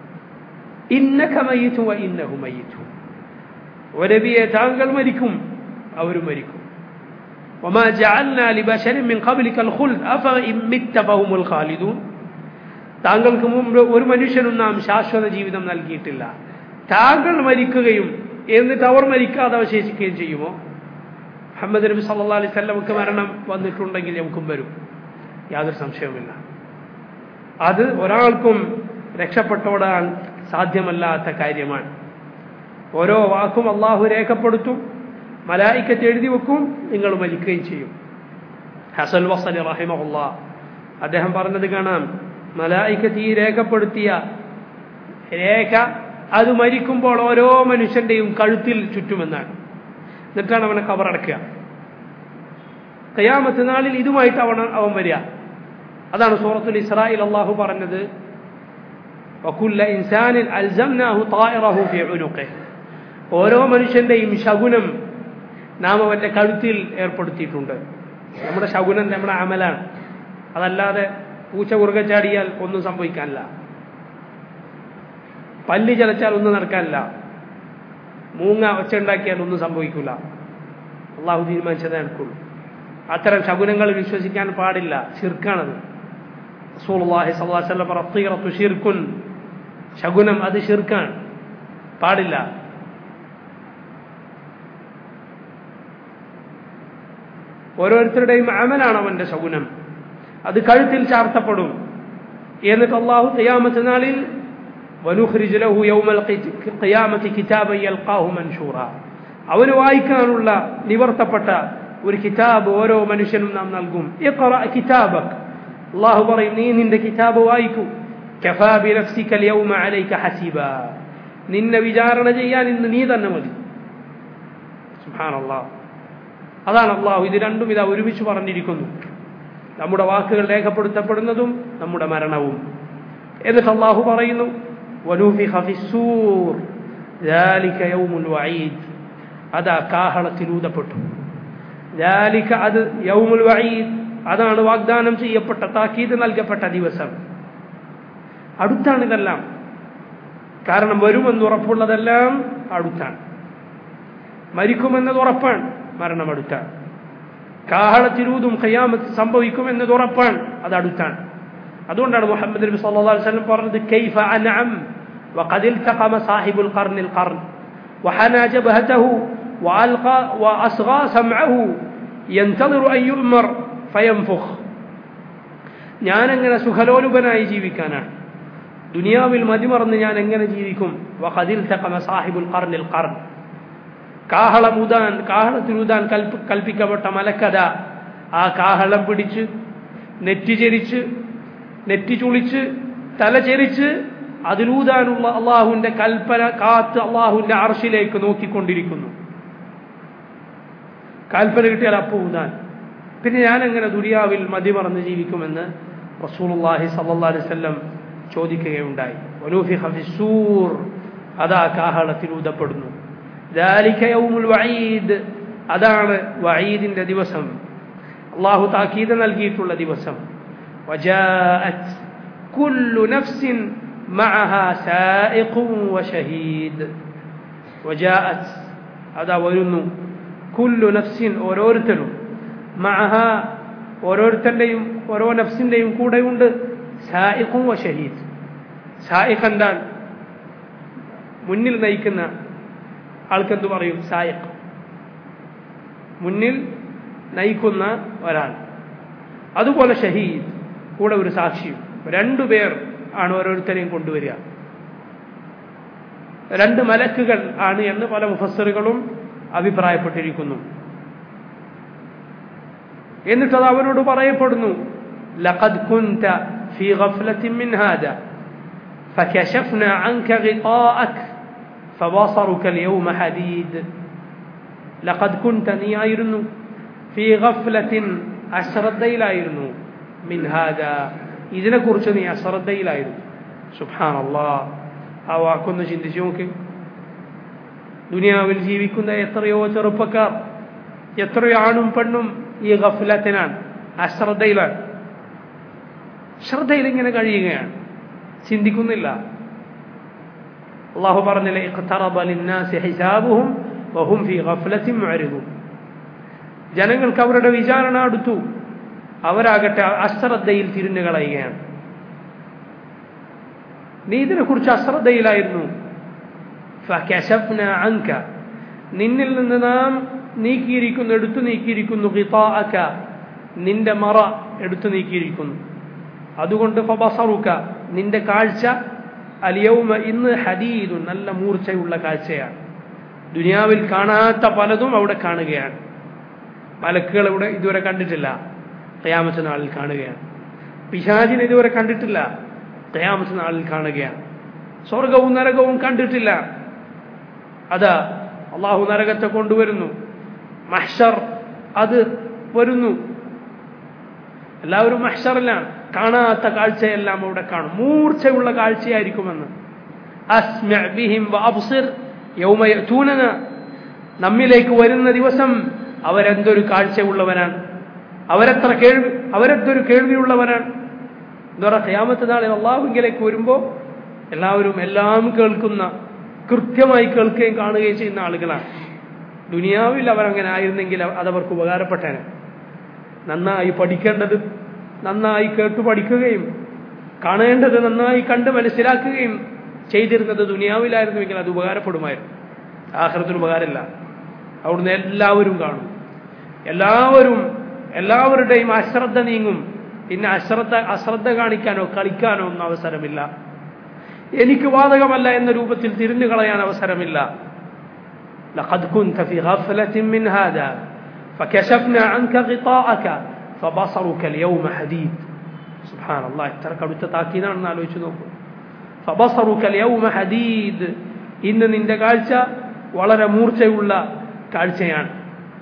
ഇന്നക മയ്യത്തു ഇന്നഹു മയ്യത്തു ഒരബിയെ താങ്കൾ മരിക്കും അവരും മരിക്കും وما جعلنا لبشر من قبلك الخلد أفإن مت فهم الخالدون താങ്കൾക്ക് മുമ്പ് ഒരു മനുഷ്യനും നാം ശാശ്വത ജീവിതം നൽകിയിട്ടില്ല താങ്കൾ മരിക്കുകയും എന്നിട്ട് അവർ മരിക്കാതെ അവശേഷിക്കുകയും ചെയ്യുമോ മുഹമ്മദ് നബി സല്ലാ അലൈഹി സ്വല്ലമക്ക് മരണം വന്നിട്ടുണ്ടെങ്കിൽ നമുക്കും വരും യാതൊരു സംശയവുമില്ല അത് ഒരാൾക്കും രക്ഷപ്പെട്ടോടാൻ സാധ്യമല്ലാത്ത കാര്യമാണ് ഓരോ വാക്കും അള്ളാഹു രേഖപ്പെടുത്തും മലായിക്കത്ത് എഴുതി വെക്കും നിങ്ങൾ മരിക്കുകയും ചെയ്യും ഹസൽ വസലി റഹിമഹുല്ല അദ്ദേഹം പറഞ്ഞത് കാണാം മലായിക്കത്ത് ഈ രേഖപ്പെടുത്തിയ രേഖ അത് മരിക്കുമ്പോൾ ഓരോ മനുഷ്യന്റെയും കഴുത്തിൽ ചുറ്റുമെന്നാണ് എന്നിട്ടാണ് അവനെ കബറടക്കുക കയ്യാമത്ത് നാളിൽ ഇതുമായിട്ട് അവൻ അവൻ വരിക അതാണ് സൂറത്തുൽ ഇസ്രായിൽ അള്ളാഹു പറഞ്ഞത് വകുല്ല ഇൻസാനിൻ അൽസംനാഹു തായിറഹു ഫി ഉനുഖിഹി ഓരോ മനുഷ്യന്റെയും ശകുനം നാം അവന്റെ കഴുത്തിൽ ഏർപ്പെടുത്തിയിട്ടുണ്ട് നമ്മുടെ ശകുനം നമ്മുടെ അമലാണ് അതല്ലാതെ പൂച്ച കുറുകെ ചാടിയാൽ ഒന്നും സംഭവിക്കാനില്ല പല്ല് ചലച്ചാൽ ഒന്നും നടക്കാനില്ല മൂങ്ങ ഒച്ച ഉണ്ടാക്കിയാൽ ഒന്നും സംഭവിക്കില്ല അള്ളാഹു തീരുമാനിച്ചതേ നടക്കുള്ളൂ അത്തരം ശകുനങ്ങൾ വിശ്വസിക്കാൻ പാടില്ല ഷിർക്കാണത് റസൂലുള്ളാഹി സ്വല്ലല്ലാഹു അലൈഹി വസല്ലം റത്തീറത്തു ഷിർക്കുൻ ശകുനം അത് ഷിർക്കാണ് പാടില്ല ഓരോരുത്തരുടെയും അമലാണ് അവന്റെ ശകുനം അത് കഴുത്തിൽ ചാർത്തപ്പെടും എന്നിട്ട് അള്ളാഹു ഖിയാമത്ത് നാളിൽ വനുഖ്രിജ് ലഹു യൗമൽ ഖിയാമത്തി കിതാബൻ യൽഖാഹു മൻഷൂറ അവന് വായിക്കാനുള്ള നിവർത്തപ്പെട്ട ഒരു കിതാബ് ഓരോ മനുഷ്യനും നാം നൽകും ഇഖ്റ കിതാബക് അള്ളാഹു പറയും നീ നിന്റെ കിതാബ് വായിക്കൂ കഫാ ബിനഫ്സിക അൽയൗമ അലൈക ഹസീബ നിന്നെ വിചാരണ ചെയ്യാൻ ഇന്ന് നീ തന്നെ മതി സുബ്ഹാനല്ലാഹ് അതാണ് അള്ളാഹു ഇത് രണ്ടും ഇതാ ഒരുമിച്ച് പറഞ്ഞിരിക്കുന്നു നമ്മുടെ വാക്കുകൾ രേഖപ്പെടുത്തപ്പെടുന്നതും നമ്മുടെ മരണവും എന്നിട്ട് അള്ളാഹു പറയുന്നു വനൂഫിഖ ഫിസ്സൂർ ذلك يوم الوعيد അതാ കാഹളത്തിൽ ഊതപ്പെട്ടു ذلك അത് യൗമുൽ വഈദ് അതാണ് വാഗ്ദാനം ചെയ്യപ്പെട്ട താക്കീത് നൽകപ്പെട്ട ദിവസം അടുത്താണ് ഇതെല്ലാം കാരണം വരുമെന്ന് ഉറപ്പുള്ളതെല്ലാം അടുത്താണ് മരിക്കുമെന്നത് ഉറപ്പാണ് മരണം അടുത്താണ് കാഹളത്തിലൂതും ഖയാമത്ത് സംഭവിക്കുമെന്നത് ഉറപ്പാണ് അത് അടുത്താണ് അതുകൊണ്ടാണ് മുഹമ്മദ് നബി സല്ലല്ലാഹു അലൈഹി വസല്ലം പറഞ്ഞത് കൈഫ അൻഅം وقد التقم صاحب القرن القرن وحنى جبهته وألقى وأصغى سمعه ينتظر أن يؤمر فينفخ ഞാൻ എങ്ങനെ സുഖലോലുപനായി ജീവിക്കാനാണ് ദുനിയാവിൽ മതിമറന്ന് ഞാൻ എങ്ങനെ ജീവിക്കും വഖദിൽ തഖമ സാഹിബുൽ ഖർനിൽ ഖർൻ കാഹളമുതാൻ കാഹളത്തിനുതാൻ കൽപ്പ കൽപ്പിക്കപ്പെട്ട മലക്കഥ ആ കാഹളം പിടിച്ച് നെറ്റി ചെരിച്ച് നെറ്റി ചുളിച്ച് തല ചെരിച്ച് അതിലൂതാനുള്ള അള്ളാഹുവിന്റെ കൽപ്പന കാത്ത് അള്ളാഹുവിന്റെ അർഷിലേക്ക് നോക്കിക്കൊണ്ടിരിക്കുന്നു കൽപ്പന കിട്ടിയാൽ അപ്പ ഊതാൻ പിന്നെ ഞാൻ എങ്ങനെ ദുനിയാവിൽ മതിമറന്ന് ജീവിക്കുമെന്ന് റസൂലുള്ളാഹി സല്ലല്ലാഹു അലൈഹി വസല്ലം ചോദിക്കുകയുണ്ടായി വനൂഫിഖ ഫിസ്സൂർ അതാ കാഹളത്തിൽ ഊതപ്പെടുന്നു ذلك يوم الوعيد അതാണ് വഈദിന്റെ ദിവസം അള്ളാഹു താക്കീത് നൽകിയിട്ടുള്ള ദിവസം وجاءت كل نفس معها سائق وشهيد وجاءت അതാ വരുന്നു കുല്ലു നഫ്സിൻ ഓരോരുത്തരും മഅഹ ഓരോരുത്തരുടെയും ഓരോ നഫ്സിന്റെയും കൂടെയുണ്ട് സായിഖും വ ഷഹീദ് സായിഖ് എന്താണ് മുന്നിൽ നയിക്കുന്ന ആൾക്കെന്ത് പറയും സായിഖ് മുന്നിൽ നയിക്കുന്ന ഒരാൾ അതുപോലെ ഷഹീദ് കൂടെ ഒരു സാക്ഷിയും രണ്ടു പേർ ആണ് ഓരോരുത്തരെയും കൊണ്ടുവരിക രണ്ട് മലക്കുകൾ ആണ് എന്ന് പല മുഫസ്സറുകളും അഭിപ്രായപ്പെട്ടിരിക്കുന്നു എന്നിട്ടത് അവനോട് പറയപ്പെടുന്നു لقد كنت في غفلة من هذا فكشفنا عنك غطاءك فبصرك اليوم حديد لقد كنت നീ ആയിരുന്നു في غفلة അശ്രദ്ധയിലായിരുന്നു من هذا ഇതിനെക്കുറിച്ച് നീ അശ്രദ്ധയിലായിരുന്നു സുബ്ഹാൻ അള്ളാഹ് ആ വാക്കൊന്ന് ചിന്തിച്ചു നോക്ക് ദുനിയാവിൽ ജീവിക്കുന്ന എത്രയോ ചെറുപ്പക്കാർ എത്രയോ ആണും പെണ്ണും ഈ ഗഫലത്തിനാണ് അശ്രദ്ധയിലാണ് ശ്രദ്ധയിൽ ഇങ്ങനെ കഴിയുകയാണ് ചിന്തിക്കുന്നില്ല അള്ളാഹു പറഞ്ഞില്ലേ اقترب للناس حسابهم وهم في غفلة معرضون ജനങ്ങൾക്ക് അവരുടെ വിചാരണ അടുത്തു അവരാകട്ടെ അശ്രദ്ധയിൽ തിരിഞ്ഞു കളയുകയാണ് നീ ഇതിനെക്കുറിച്ച് അശ്രദ്ധയിലായിരുന്നു فكشفنا عنك നിന്നിൽ നിന്ന് നാം നീക്കിയിരിക്കുന്നു എടുത്തു നീക്കിയിരിക്കുന്നു ഖിതാഅക നിന്റെ മറ എടുത്തു നീക്കിയിരിക്കുന്നു അതുകൊണ്ട് ഫബസറുക നിന്റെ കാഴ്ച അലിയൗമ ഇന്ന് ഹദീദു നല്ല മൂർച്ചയുള്ള കാഴ്ചയാണ് ദുനിയാവിൽ കാണാത്ത പലതും അവിടെ കാണുകയാണ് മലക്കുകൾ ഇവിടെ ഇതുവരെ കണ്ടിട്ടില്ല ഖയാമത്ത് നാളിൽ കാണുകയാണ് പിശാചിനെ ഇതുവരെ കണ്ടിട്ടില്ല ഖയാമത്ത് നാളിൽ കാണുകയാണ് സ്വർഗവും നരകവും കണ്ടിട്ടില്ല അതാ അള്ളാഹു നരകത്തെ കൊണ്ടുവരുന്നു മഹ്ഷർ അത് വരുന്നു എല്ലാവരും മഹ്ഷറിലാണ് കാണാത്ത കാഴ്ചയെല്ലാം അവിടെ കാണും മൂർച്ചയുള്ള കാഴ്ചയായിരിക്കുമെന്ന് അസ്മ ബിഹിം വഅബ്സിർ യൗമ യഅതൂനന നമ്മിലേക്ക് വരുന്ന ദിവസം അവരെന്തൊരു കാഴ്ചയുള്ളവനാണ് അവരെത്ര കേൾവി അവരെന്തൊരു കേൾവിയുള്ളവനാണ് എന്താ പറയുക ഖിയാമത്ത് നാളിൽ അള്ളാഹുങ്കിലേക്ക് വരുമ്പോൾ എല്ലാവരും എല്ലാം കേൾക്കുന്ന കൃത്യമായി കേൾക്കുകയും കാണുകയും ചെയ്യുന്ന ആളുകളാണ് ദുനിയാവിൽ അവരങ്ങനെ ആയിരുന്നെങ്കിൽ അതവർക്ക് ഉപകാരപ്പെട്ടേനെ നന്നായി പഠിക്കേണ്ടത് നന്നായി കേട്ടു പഠിക്കുകയും കാണേണ്ടത് നന്നായി കണ്ട് മനസ്സിലാക്കുകയും ചെയ്തിരുന്നത് ദുനിയാവിലായിരുന്നുവെങ്കിൽ അത് ഉപകാരപ്പെടുമായിരുന്നു ആഹ്റത്തിന് ഉപകാരമില്ല അവിടുന്ന് എല്ലാവരും കാണും എല്ലാവരും എല്ലാവരുടെയും അശ്രദ്ധ നീങ്ങും പിന്നെ അശ്രദ്ധ അശ്രദ്ധ കാണിക്കാനോ കളിക്കാനോ ഒന്നും അവസരമില്ല എനിക്ക് ബാധകമല്ല എന്ന രൂപത്തിൽ തിരിഞ്ഞു കളയാൻ അവസരമില്ല لقد كنت في غفلة من هذا فكشفنا عنك غطاءك فبصرك اليوم حديد سبحان الله എത്ര കടുത്ത താക്കീതാണെന്ന് ആലോചിച്ച് നോക്കൂ فبصرك اليوم حديد ഇന്ന് നിന്റെ കാഴ്ച വളരെ മൂർച്ചയുള്ള കാഴ്ചയാണ്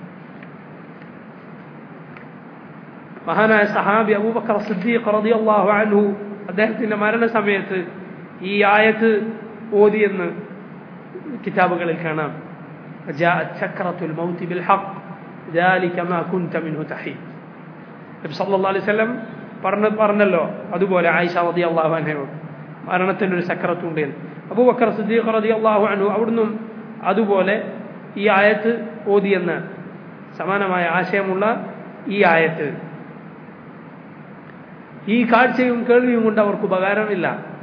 മഹാനായ സഹാബി അബൂബക്കർ സിദ്ദീഖ് റളിയല്ലാഹു അൻഹു അദ്ദേഹത്തിന്റെ മരണസമയത്ത് ഈ ആയത്ത് ഓതിയെന്ന് കിതാബുകളിൽ കാണാം جاءت سكرة الموت بالحق ذلك ما كنت منه تحيد നബി സല്ലല്ലാഹു അലൈഹി വസല്ലം പറഞ്ഞ പറഞ്ഞല്ലോ അതുപോലെ ആയിഷ റളിയല്ലാഹു അൻഹയോട് മരണത്തിന് ഒരു സക്കറത്തുണ്ട് എന്ന് അബൂബക്കർ സിദ്ദീഖ് റളിയല്ലാഹു അൻഹു അവിടുന്നും അതുപോലെ ഈ ആയത്ത് ഓതിയെന്ന് സമാനമായ ആശയമുള്ള ഈ ആയത്ത് ഈ കാഴ്ചയും കേൾവിയും കൊണ്ട് അവർക്ക് ഉപകാരമില്ല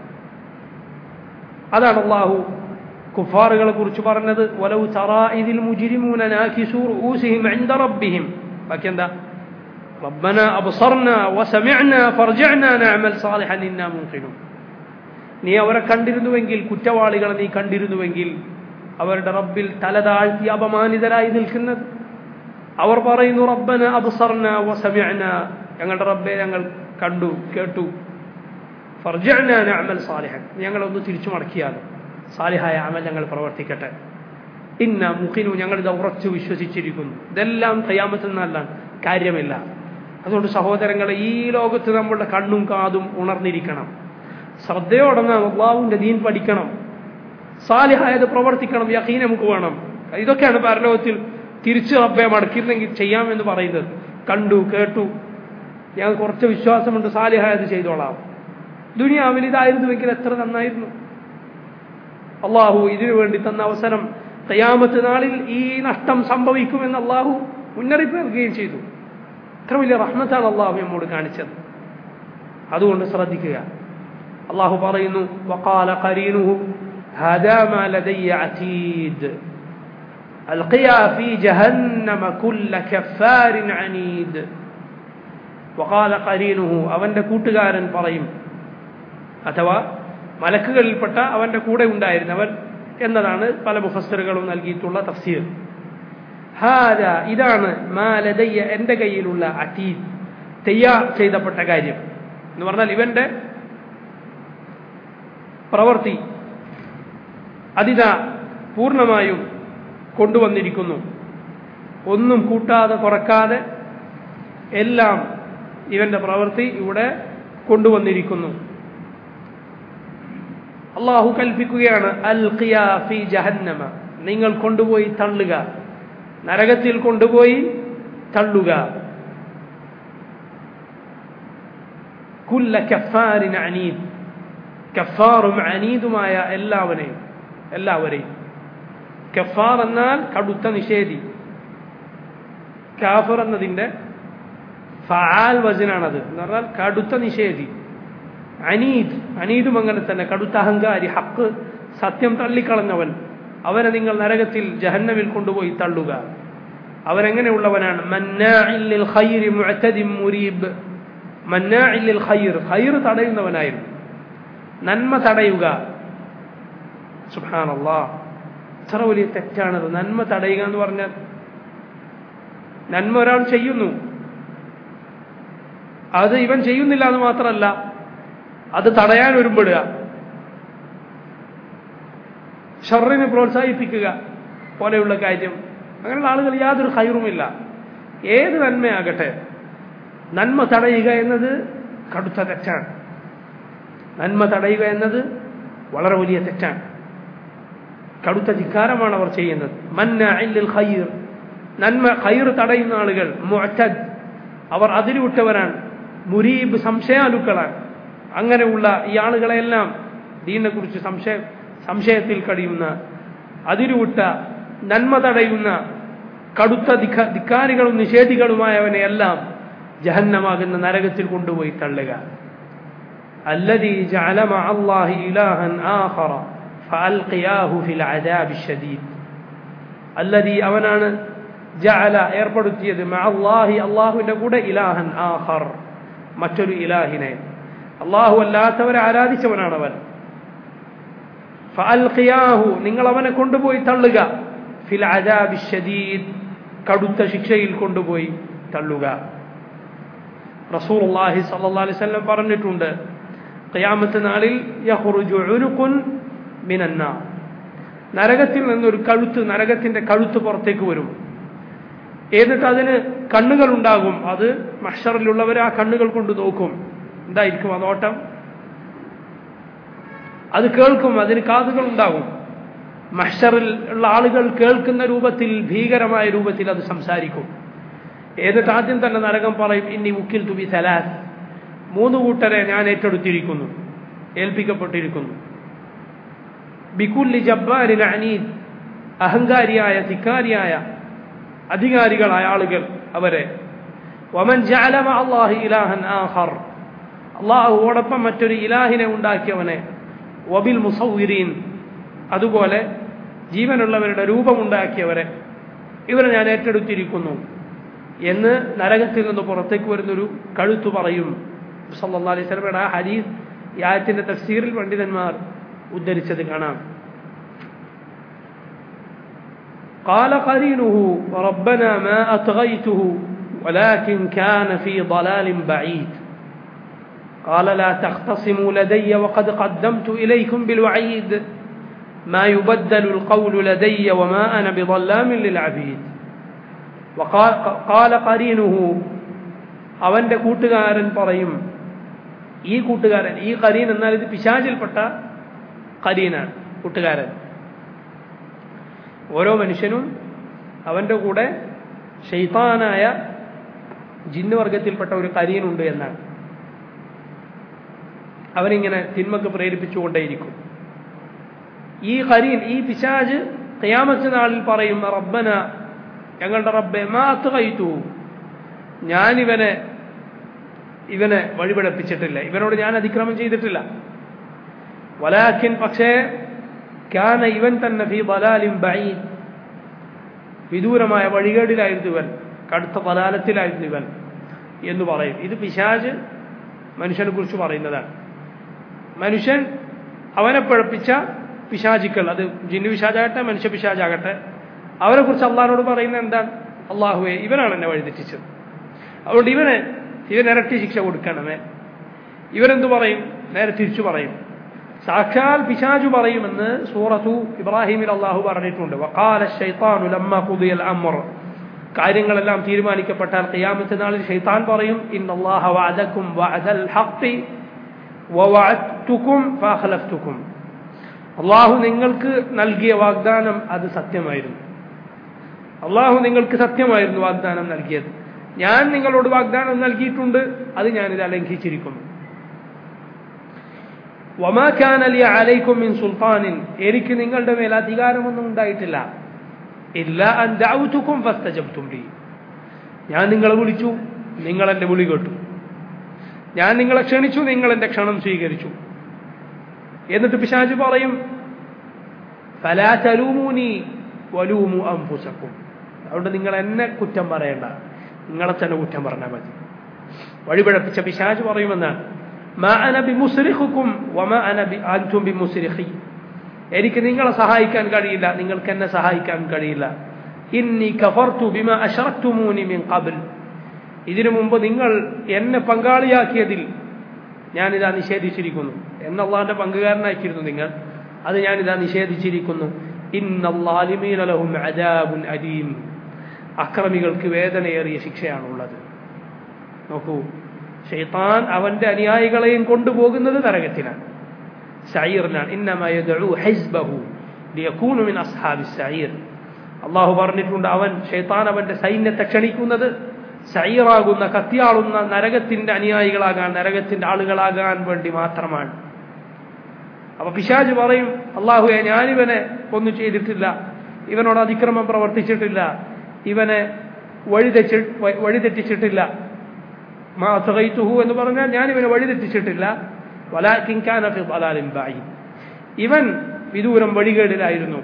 അതാണ് അള്ളാഹു കുഫാറുകളെ കുറിച്ച് പറഞ്ഞത് വലൗ തറാ ഇതിൽ മുജിരിമൂന നാകിസു റൂസിഹിം عند ربهم ബാക്കി എന്താ ربنا أبصرنا وسمعنا فرجعنا نعمل صالحا إنا موقنون നീ അവരെ കണ്ടിരുന്നുവെങ്കിൽ കുറ്റവാളികളെ നീ കണ്ടിരുന്നുവെങ്കിൽ അവരുടെ റബ്ബിൽ തല താഴ്ത്തി അപമാനിതരായി നിൽക്കുന്നത് അവർ പറയുന്നു റബ്ബന അബ്സർന വസമിഅന ഞങ്ങളുടെ റബ്ബെ ഞങ്ങൾ കണ്ടു കേട്ടു ഫർജഅന നഅമൽ സാലിഹൻ ഞങ്ങളൊന്ന് തിരിച്ചു മടക്കിയാലും സാലിഹായ അമൽ ഞങ്ങൾ പ്രവർത്തിക്കട്ടെ ഇന്ന മുഖിനു ഞങ്ങൾ ഇത് ഉറച്ചു വിശ്വസിച്ചിരിക്കുന്നു ഇതെല്ലാം കയ്യാമത്തിൽ നിന്നല്ല കാര്യമില്ല അതുകൊണ്ട് സഹോദരങ്ങളെ ഈ ലോകത്ത് നമ്മളുടെ കണ്ണും കാതും ഉണർന്നിരിക്കണം ശ്രദ്ധയോടെ നാം അള്ളാഹുവിന്റെ ദീൻ പഠിക്കണം സാലിഹായത് പ്രവർത്തിക്കണം യഖീൻ നമുക്ക് വേണം ഇതൊക്കെയാണ് പരലോകത്തിൽ തിരിച്ച് റബ്ബെ മടക്കിയിരുന്നെങ്കിൽ ചെയ്യാമെന്ന് പറയുന്നത് കണ്ടു കേട്ടു ഞാൻ കുറച്ച് വിശ്വാസമുണ്ട് സാലിഹായത് ചെയ്തോളാം ദുനിയാവിൽ ഇതായിരുന്നുവെങ്കിൽ എത്ര നന്നായിരുന്നു അള്ളാഹു ഇതിനു വേണ്ടി തന്ന അവസരം കയ്യാമത്ത് നാളിൽ ഈ നഷ്ടം സംഭവിക്കുമെന്ന് അള്ളാഹു മുന്നറിയിപ്പ് നൽകുകയും ചെയ്തു എത്ര വലിയ റഹ്മത്താണ് അള്ളാഹു നമ്മോട് കാണിച്ചത് അതുകൊണ്ട് ശ്രദ്ധിക്കുക അള്ളാഹു പറയുന്നു വഖാല ഖരീനുഹു هذا ما لدي عتيد ألقيا في جهنم كل كفار عنيد وقال قرينه അവന്റെ കൂട്ടുകാരൻ പറയും അഥവാ മലക്കുകളിൽപ്പെട്ട അവന്റെ കൂടെ ഉണ്ടായിരുന്നവൻ എന്നതാണ് പല മുഫസ്സറുകളും നൽകിയിട്ടുള്ള തഫ്സീർ ഹാദ ഇതാണ് മാലതയ്യ എൻ്റെ കയ്യിലുള്ള അറ്റീദ് തയ്യാർ ചെയ്തപ്പെട്ട കാര്യം എന്ന് പറഞ്ഞാൽ ഇവന്റെ പ്രവൃത്തി അതിതാ പൂർണ്ണമായും കൊണ്ടുവന്നിരിക്കുന്നു ഒന്നും കൂട്ടാതെ കുറക്കാതെ എല്ലാം ഇവന്റെ പ്രവൃത്തി ഇവിടെ കൊണ്ടുവന്നിരിക്കുന്നു അള്ളാഹു കൽപ്പിക്കുകയാണ് അൽ ഫി ജഹന്നമ നിങ്ങൾ കൊണ്ടുപോയി തള്ളുക നരകത്തിൽ കൊണ്ടുപോയി തള്ളുക കുല്ല കഫാരിൻ അനീദ് കഫാറും അനീദുമായ എല്ലാവരെയും എല്ലാവരെയും കഫാർ എന്നാൽ കടുത്ത നിഷേധി കാഫർ എന്നതിൻ്റെ ഫാൽ വചനാണത് എന്ന് പറഞ്ഞാൽ കടുത്ത നിഷേധി അനീദ് അനീദും അങ്ങനെ തന്നെ കടുത്ത അഹങ്കാരി ഹക്ക് സത്യം തള്ളിക്കളഞ്ഞവൻ അവനെ നിങ്ങൾ നരകത്തിൽ ജഹന്നമിൽ കൊണ്ടുപോയി തള്ളുക അവരെങ്ങനെയുള്ളവനാണ് മുരീബ് ഖൈർ തടയുന്നവനായിരുന്നു നന്മ തടയുക സുഹാനല്ലാ എത്ര വലിയ തെറ്റാണത് നന്മ തടയുക എന്ന് പറഞ്ഞാൽ നന്മ ഒരാൾ ചെയ്യുന്നു അത് ഇവൻ ചെയ്യുന്നില്ല എന്ന് മാത്രമല്ല അത് തടയാൻ ഒരുമ്പെടുക ഷറിനെ പ്രോത്സാഹിപ്പിക്കുക പോലെയുള്ള കാര്യം അങ്ങനെയുള്ള ആളുകൾ യാതൊരു ഹൈറുമില്ല ഏത് നന്മയാകട്ടെ നന്മ തടയുക എന്നത് കടുത്ത തെറ്റാണ് നന്മ തടയുക എന്നത് വളരെ വലിയ തെറ്റാണ് കടുത്ത ധിക്കാരമാണ് അവർ ചെയ്യുന്നത് മന്ന അല്ലിൽ ഖൈർ നന്മ ഖൈർ തടയുന്ന ആളുകൾ മുഅത്തദ് അവർ അതിരുവിട്ടവരാണ് മുരീബ് സംശയാലുക്കളാണ് അങ്ങനെയുള്ള ഈ ആളുകളെല്ലാം ദീനെ കുറിച്ച് സംശയ സംശയത്തിൽ കഴിയുന്ന അതിരുവിട്ട നന്മ തടയുന്ന കടുത്ത ധിക്ക ധിക്കാരികളും നിഷേധികളുമായവനെ എല്ലാം ജഹന്നമാകുന്ന നരകത്തിൽ കൊണ്ടുപോയി തള്ളുക الذي جعل مع الله إلها آخر فألقياه في العذاب الشديد الذي അവനാണ് ജഅല ഏർപ്പെടുത്തിയത് മഅ അല്ലാഹി അല്ലാഹുവിന്റെ കൂടെ ഇലാഹൻ ആഖർ മറ്റൊരു ഇലാഹിനെ അള്ളാഹു അല്ലാത്തവരെ ആരാധിച്ചവനാണവൻ ഫഅൽഖിയാഹു നിങ്ങൾ അവനെ കൊണ്ടുപോയി തള്ളുക ഫിൽ അദാബി ഷദീദ് കടുത്ത ശിക്ഷയിൽ കൊണ്ടുപോയി തള്ളുക റസൂലുള്ളാഹി സ്വല്ലല്ലാഹി അലൈഹി വസല്ലം പറഞ്ഞിട്ടുണ്ട് ഖിയാമത്ത് നാളിൽ യഖ്റുജു ഉനുഖുൻ മിനന്നാർ നരകത്തിൽ നിന്നൊരു കഴുത്ത് നരകത്തിന്റെ കഴുത്ത് പുറത്തേക്ക് വരും എന്നിട്ട് അതിന് കണ്ണുകൾ ഉണ്ടാകും അത് മഷറിലുള്ളവർ ആ കണ്ണുകൾ കൊണ്ട് നോക്കും എന്തായിരിക്കും ആ നോട്ടം അത് കേൾക്കും അതിന് കാതുകൾ ഉണ്ടാകും മഷറിൽ ഉള്ള ആളുകൾ കേൾക്കുന്ന രൂപത്തിൽ ഭീകരമായ രൂപത്തിൽ അത് സംസാരിക്കും എന്നിട്ട് ആദ്യം തന്നെ നരകം പറയും ഇനി ഉക്കിൽ തുബി സലാസ് മൂന്ന് കൂട്ടരെ ഞാൻ ഏറ്റെടുത്തിരിക്കുന്നു ഏൽപ്പിക്കപ്പെട്ടിരിക്കുന്നു ബിക്കുല്ലി ജബ്ബാരിൽ അനീദ് അഹങ്കാരിയായ ധിക്കാരിയായ അധികാരികളായ ആളുകൾ അവരെ വമൻ ജഅലമ അള്ളാഹി ഇലാഹൻ ആഹർ അള്ളാഹുവോടൊപ്പം മറ്റൊരു ഇലാഹിനെ ഉണ്ടാക്കിയവനെ വബിൽ മുസൗവിരീൻ അതുപോലെ ജീവനുള്ളവരുടെ രൂപമുണ്ടാക്കിയവരെ ഇവരെ ഞാൻ ഏറ്റെടുത്തിരിക്കുന്നു എന്ന് നരകത്തിൽ നിന്ന് പുറത്തേക്ക് വരുന്നൊരു കഴുത്തു പറയും സല്ലാ അലൈഹി സ്വലമയുടെ ആ ഹരീസ് ഈ ആയത്തിന്റെ തഫ്സീറിൽ പണ്ഡിതന്മാർ ഉദ്ധരിച്ചത് കാണാം قال قرينه ربنا ما أطغيته ولكن كان في ضلال بعيد قال لا تختصموا لدي وقد قدمت إليكم بالوعيد ما يبدل القول لدي وما أنا بظلام للعبيد وقال قال قرينه അവന്റെ കൂട്ടുകാരൻ പറയും ഈ കൂട്ടുകാരൻ ഈ കരീൻ എന്നാൽ ഇത് പിശാചിൽപ്പെട്ട കരീനാണ് കൂട്ടുകാരൻ ഓരോ മനുഷ്യനും അവന്റെ കൂടെ ഷെയ്ത്താനായ ജിന്നുവർഗത്തിൽപ്പെട്ട ഒരു കരീനുണ്ട് എന്നാണ് അവനിങ്ങനെ തിന്മക്ക് പ്രേരിപ്പിച്ചുകൊണ്ടേയിരിക്കും ഈ കരീൻ ഈ പിശാജ് കയാമത്ത് നാളിൽ പറയും റബ്ബന ഞങ്ങളുടെ റബ്ബെ മാത്ത് കൈത്തു ഞാനിവനെ ഇവനെ വഴിപടപ്പിച്ചിട്ടില്ല ഇവനോട് ഞാൻ അതിക്രമം ചെയ്തിട്ടില്ല വലാഖിൻ പക്ഷേ കാന ഇവൻ തന്നെ ഫി ബലാലിം ബഈദ് വിദൂരമായ വഴികേടിലായിരുന്നു ഇവൻ കടുത്ത ബലാലത്തിലായിരുന്നു ഇവൻ എന്ന് പറയും ഇത് പിശാജ് മനുഷ്യനെ കുറിച്ച് പറയുന്നതാണ് മനുഷ്യൻ അവനെ പഴപ്പിച്ച പിശാചിക്കൾ അത് ജിന്നു പിശാചാകട്ടെ മനുഷ്യ പിശാചാകട്ടെ അവരെ കുറിച്ച് അള്ളഹാനോട് പറയുന്നത് എന്താണ് അള്ളാഹുവെ ഇവനാണ് എന്നെ വഴിതെറ്റിച്ചത് അതുകൊണ്ട് ഇവനെ ഇവൻ ഇരട്ടി ശിക്ഷ കൊടുക്കണമേ ഇവരെന്തു പറയും നേരെ തിരിച്ചു പറയും സാക്ഷാൽ പിശാജു പറയുമെന്ന് സൂറത്തു ഇബ്രാഹിമിൽ അള്ളാഹു പറഞ്ഞിട്ടുണ്ട് വക്കാല ഷൈത്താനു ലമ്മ ഖുദിയൽ അമർ കാര്യങ്ങളെല്ലാം തീരുമാനിക്കപ്പെട്ടാൽ ഖിയാമത്ത് നാളിൽ ഷൈത്താൻ പറയും ഇന്നല്ലാഹ വഅദക്കും വഅദൽ ഹഖ് വവഅദ്തുക്കും ഫഅഖലഫ്തുക്കും അള്ളാഹു നിങ്ങൾക്ക് നൽകിയ വാഗ്ദാനം അത് സത്യമായിരുന്നു അള്ളാഹു നിങ്ങൾക്ക് സത്യമായിരുന്നു വാഗ്ദാനം നൽകിയത് ഞാൻ നിങ്ങളോട് വാഗ്ദാനം നൽകിയിട്ടുണ്ട് അത് ഞാനിത് ലംഘിച്ചിരിക്കുന്നു വമാഖാനലി അലൈക്കും മിൻ സുൽത്താനിൻ എനിക്ക് നിങ്ങളുടെ മേൽ അധികാരമൊന്നും ഉണ്ടായിട്ടില്ല ഇല്ല അൻദാവുത്തുക്കും ഫസ്തജബ്തും ലി ഞാൻ നിങ്ങളെ വിളിച്ചു നിങ്ങൾ എൻ്റെ വിളി കേട്ടു ഞാൻ നിങ്ങളെ ക്ഷണിച്ചു നിങ്ങൾ എൻ്റെ ക്ഷണം സ്വീകരിച്ചു എന്നിട്ട് പിശാജ് പറയും ഫലാ തലൂമൂനി വലൂമു അംഫുസക്കും അതുകൊണ്ട് നിങ്ങൾ എന്നെ കുറ്റം പറയണ്ട നിങ്ങളെ തന്നെ കുറ്റം പറഞ്ഞാൽ മതി വഴിപിഴപ്പിച്ച പിശാജ് പറയുമെന്നാണ് മാ അന ബി മുസ്രിഖുക്കും വമ അന ബി അൻതും ബി മുസ്രിഖി എനിക്ക് നിങ്ങളെ സഹായിക്കാൻ കഴിയില്ല നിങ്ങൾക്ക് എന്നെ സഹായിക്കാൻ കഴിയില്ല ഇന്നി കഫർതു ബിമ അഷറക്തുമൂനി മിൻ ഖബൽ ഇതിനു മുമ്പ് നിങ്ങൾ എന്നെ പങ്കാളിയാക്കിയതിൽ ഞാനിതാ നിഷേധിച്ചിരിക്കുന്നു എന്നല്ലാന്റെ പങ്കുകാരനാക്കിയിരുന്നു നിങ്ങൾ അത് ഞാനിതാ നിഷേധിച്ചിരിക്കുന്നു ഇന്നല്ലാലിമീനലഹും അജാബുൻ അലീം അക്രമികൾക്ക് വേദനയേറിയ ശിക്ഷയാണുള്ളത് നോക്കൂ ഷെയ്ത്താൻ അവന്റെ അനുയായികളെയും കൊണ്ടുപോകുന്നത് നരകത്തിലാണ് സയീറിനാണ് ഇന്നമയദഉ ഹിസ്ബഹു ലിയകൂനു മിൻ അസ്ഹാബി സയീർ അള്ളാഹു പറഞ്ഞിട്ടുണ്ട് അവൻ ഷെയ്ത്താൻ അവന്റെ സൈന്യത്തെ ക്ഷണിക്കുന്നത് സയീറാകുന്ന കത്തിയാളുന്ന നരകത്തിന്റെ അനുയായികളാകാൻ നരകത്തിന്റെ ആളുകളാകാൻ വേണ്ടി മാത്രമാണ് അപ്പൊ പിശാജ് പറയും അള്ളാഹുയെ ഞാനിവനെ ഒന്നും ചെയ്തിട്ടില്ല ഇവനോട് അതിക്രമം പ്രവർത്തിച്ചിട്ടില്ല ഇവനെ വഴിതെച്ചി വഴിതെറ്റിച്ചിട്ടില്ല മാസകൈത്തുഹു എന്ന് പറഞ്ഞാൽ ഞാൻ ഇവനെ വഴിതെറ്റിച്ചിട്ടില്ല വലാക്കിൻ കാനഫി ബലാലിൻ ബായി ഇവൻ വിദൂരം വഴികേടിലായിരുന്നു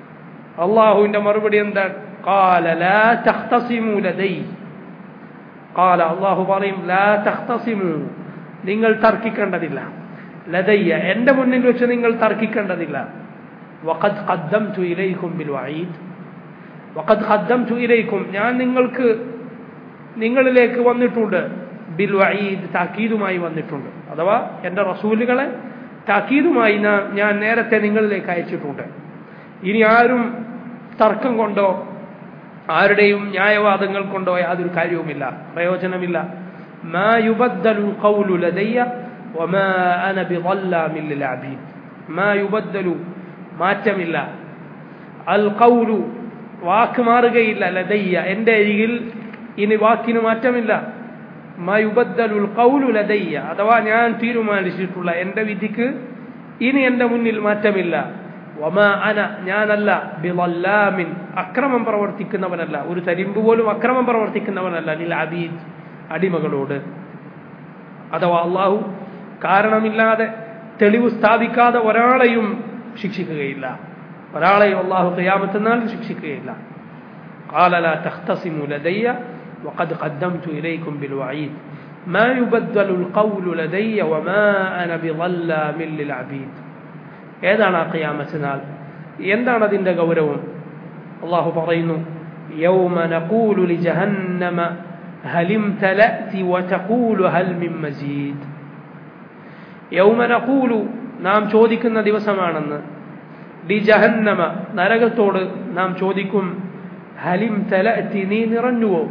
അള്ളാഹുവിന്റെ മറുപടി എന്താണ് قال لا تختصموا لدي قال അള്ളാഹു പറയും ലാ തഖ്തസിമു നിങ്ങൾ തർക്കിക്കേണ്ടതില്ല ലദയ്യ എൻ്റെ മുന്നിൽ വെച്ച് നിങ്ങൾ തർക്കിക്കേണ്ടതില്ല വഖദ് ഖദ്ദംതു ഇലൈക്കും ബിൽ വഈദ് വഖദ് ഖദ്ദംതു ഇലൈക്കും ഞാൻ നിങ്ങൾക്ക് നിങ്ങളിലേക്ക് വന്നിട്ടുണ്ട് ബിൽ വഈദ് താക്കീതുമായി വന്നിട്ടുണ്ട് അഥവാ എൻ്റെ റസൂലുകളെ താക്കീതുമായി ഞാൻ നേരത്തെ നിങ്ങളിലേക്ക് അയച്ചിട്ടുണ്ട് ഇനി ആരും തർക്കം കൊണ്ടോ ആരുടെയും ന്യായവാദങ്ങൾ കൊണ്ടോ യാതൊരു കാര്യവുമില്ല പ്രയോജനമില്ല മാ യുബദ്ദലു ഖൗലു ലദയ്യ വമാ അന ബിളല്ലാമിൻ ലിൽ അബീദ് മാ യുബദ്ദലു മാറ്റമില്ല അൽ ഖൗലു വാക്ക് മാറുകയില്ല ലദയ്യ എൻ്റെ അരികിൽ ഇനി വാക്കിന് മാറ്റമില്ല മാ യുബദ്ദലുൽ ഖൗലു ലദയ്യ അഥവാ ഞാൻ തീരുമാനിച്ചിട്ടുള്ള എൻ്റെ വിധിക്ക് ഇനി എൻ്റെ മുന്നിൽ മാറ്റമില്ല വമാ അന ഞാനല്ല ബിളല്ലാമിൻ അക്രമം പ്രവർത്തിക്കുന്നവനല്ല ഒരു തരിമ്പ് പോലും അക്രമം പ്രവർത്തിക്കുന്നവനല്ല ലിൽ അബീദ് അടിമകളോട് അഥവാ അള്ളാഹു കാരണമില്ലാതെ തെളിവ് സ്ഥാപിക്കാതെ ഒരാളെയും ശിക്ഷിക്കുകയില്ല ഒരാളെയും അള്ളാഹു ഖിയാമത്തെന്നാൽ ശിക്ഷിക്കുകയില്ല قال لا تختصموا لدي وقد قدمت إليكم بالوعيد ما يبدل القول لدي وما أنا بظلام للعبيد ഏതാണ് ആ ഖിയാമത്ത് നാൾ എന്താണ് അതിൻ്റെ ഗൗരവം അള്ളാഹു പറയുന്നു يوم نقول لجهنم هل امتلأت وتقول هل من مزيد يوم نقول നാം ചോദിക്കുന്ന ദിവസമാണെന്ന് ഡി ജഹന്നമ നരകത്തോട് നാം ചോദിക്കും ഹലിം തലഅത്തി നീ നിറഞ്ഞുവോ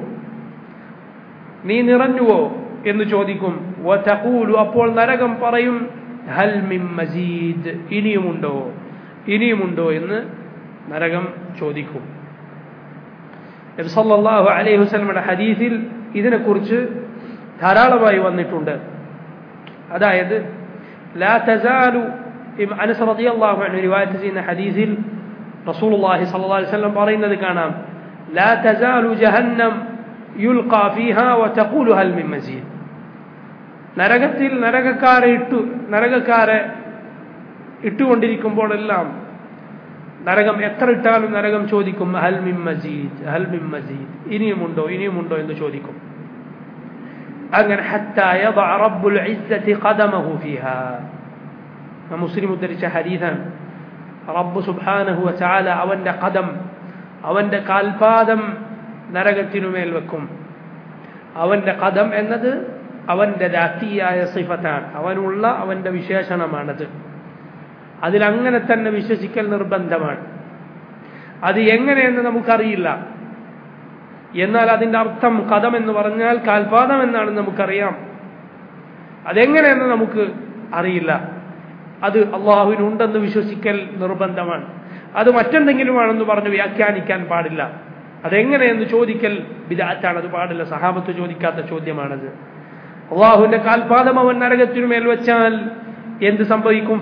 നീ നിറഞ്ഞുവോ എന്ന് ചോദിക്കും വതഖൂലു അപ്പോൾ നരകം പറയും ഹൽ മിൻ മസീദ് ഇനിയുമുണ്ടോ ഇനിയുമുണ്ടോ എന്ന് നരകം ചോദിക്കും നബി സല്ലല്ലാഹു അലൈഹി വസല്ലമയുടെ ഹദീസിൽ ഇതിനെക്കുറിച്ച് ധാരാളമായി വന്നിട്ടുണ്ട് അതായത് ലാ തസാലു അനസ് റളിയല്ലാഹു അൻഹു റിവായത്ത് ചെയ്യുന്ന ഹദീസിൽ റസൂലുള്ളാഹി സ്വല്ലല്ലാഹു അലൈഹി വസല്ലം പറയുന്നത് കാണാം ലാ തസാലു ജഹന്നം യുൽഖാ ഫീഹാ വതഖൂലു ഹൽ മിൻ മസീദ് നരകത്തിൽ നരകക്കാരെ ഇട്ടു നരകക്കാരെ ഇട്ടുകൊണ്ടിരിക്കുമ്പോഴെല്ലാം നരകം എത്ര ഇട്ടാലും നരകം ചോദിക്കും ഹൽ മിൻ മജീദ് ഹൽ മിൻ മജീദ് ഇനിയുമുണ്ടോ ഇനിയുമുണ്ടോ എന്ന് ചോദിക്കും അങ്ങനെ ഹത്താ യദഅ റബ്ബുൽ ഇസ്സത്തി ഖദമഹു ഫീഹാ മുസ്ലിം ഉദ്ധരിച്ച ഹദീസാണ് റബ്ബ് സുബ്ഹാനഹു വതആല അവന്റെ ഖദം അവന്റെ കാൽപാദം നരകത്തിനുമേൽ വെക്കും അവന്റെ ഖദം എന്നത് അവന്റെ ദാത്തിയായ സിഫത്താണ് അവനുള്ള അവന്റെ വിശേഷണമാണത് അതിലങ്ങനെ തന്നെ വിശ്വസിക്കൽ നിർബന്ധമാണ് അത് എങ്ങനെയെന്ന് നമുക്കറിയില്ല എന്നാൽ അതിന്റെ അർത്ഥം കഥം എന്ന് പറഞ്ഞാൽ കാൽപാദം എന്നാണെന്ന് നമുക്കറിയാം അതെങ്ങനെയെന്ന് നമുക്ക് അറിയില്ല അത് അള്ളാഹുവിനുണ്ടെന്ന് വിശ്വസിക്കൽ നിർബന്ധമാണ് അത് മറ്റെന്തെങ്കിലും ആണെന്ന് പറഞ്ഞ് വ്യാഖ്യാനിക്കാൻ പാടില്ല അതെങ്ങനെയെന്ന് ചോദിക്കൽ വിദാറ്റാണ് അത് പാടില്ല സഹാബത്ത് ചോദിക്കാത്ത ചോദ്യമാണത് അള്ളാഹുവിന്റെ കാൽപാദം അവൻ നരകത്തിനുമേൽ വെച്ചാൽ എന്ത് സംഭവിക്കും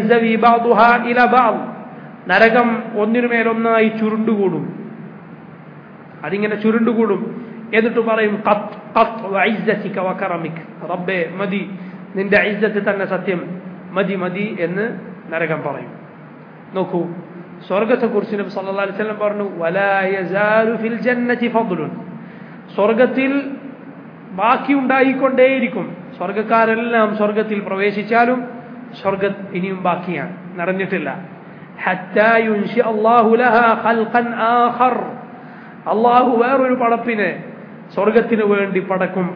നരകം ഒന്നിനുമേലൊന്നായി ചുരുണ്ടുകൂടും അതിങ്ങനെ ചുരുണ്ടുകൂടും എന്നിട്ട് പറയും റബ്ബേ മതി നിന്റെ ഐസത്ത് തന്നെ സത്യം മതി മതി എന്ന് നരകം പറയും നോക്കൂ സ്വർഗത്തെക്കുറിച്ച് നബി സല്ലല്ലാഹു അലൈഹി വസല്ലം പറഞ്ഞു വലാ യസാലു ഫിൽ ജന്നതി ഫദ്ലുൻ സ്വർഗത്തിൽ ബാക്കി ഉണ്ടായിക്കൊണ്ടേയിരിക്കും സ്വർഗക്കാരെല്ലാം സ്വർഗത്തിൽ പ്രവേശിച്ചാലും സ്വർഗ ഇനിയും ബാക്കിയാണ് നിറഞ്ഞിട്ടില്ല അള്ളാഹു വേറൊരു പടപ്പിനെ സ്വർഗത്തിന് വേണ്ടി പടക്കും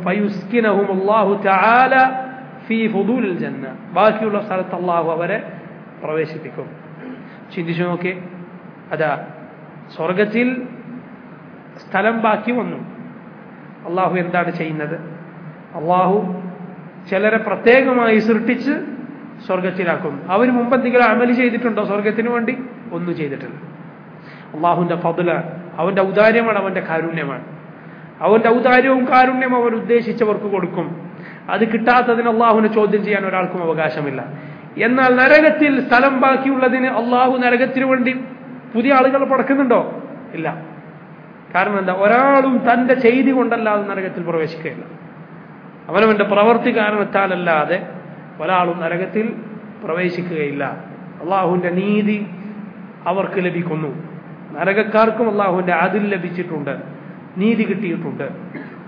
ജന്ന ബാക്കിയുള്ള സ്ഥലത്ത് അള്ളാഹു അവരെ പ്രവേശിപ്പിക്കും ചിന്തിച്ചു നോക്കി അതാ സ്വർഗത്തിൽ സ്ഥലം ബാക്കി വന്നു അള്ളാഹു എന്താണ് ചെയ്യുന്നത് അള്ളാഹു ചിലരെ പ്രത്യേകമായി സൃഷ്ടിച്ച് സ്വർഗത്തിലാക്കും അവർ മുമ്പ് എന്തെങ്കിലും അമല് ചെയ്തിട്ടുണ്ടോ സ്വർഗത്തിന് വേണ്ടി ഒന്നും ചെയ്തിട്ടില്ല അള്ളാഹുവിന്റെ ഫضല അവന്റെ ഔദാര്യമാണ് അവന്റെ കാരുണ്യമാണ് അവന്റെ ഔദാര്യവും കാരുണ്യവും അവൻ ഉദ്ദേശിച്ചവർക്ക് കൊടുക്കും അത് കിട്ടാത്തതിന് അള്ളാഹുവിനെ ചോദ്യം ചെയ്യാൻ ഒരാൾക്കും അവകാശമില്ല എന്നാൽ നരകത്തിൽ സ്ഥലം ബാക്കിയുള്ളതിന് അള്ളാഹു നരകത്തിന് വേണ്ടി പുതിയ ആളുകൾ പടക്കുന്നുണ്ടോ ഇല്ല കാരണം എന്താ ഒരാളും തന്റെ ചെയ്തി കൊണ്ടല്ലാതെ നരകത്തിൽ പ്രവേശിക്കുകയില്ല അവനവന്റെ പ്രവൃത്തി കാരണത്താലല്ലാതെ ഒരാളും നരകത്തിൽ പ്രവേശിക്കുകയില്ല അള്ളാഹുവിന്റെ നീതി അവർക്ക് ലഭിക്കുന്നു നരകക്കാർക്കും അള്ളാഹുവിന്റെ അതിൽ ലഭിച്ചിട്ടുണ്ട് നീതി കിട്ടിയിട്ടുണ്ട്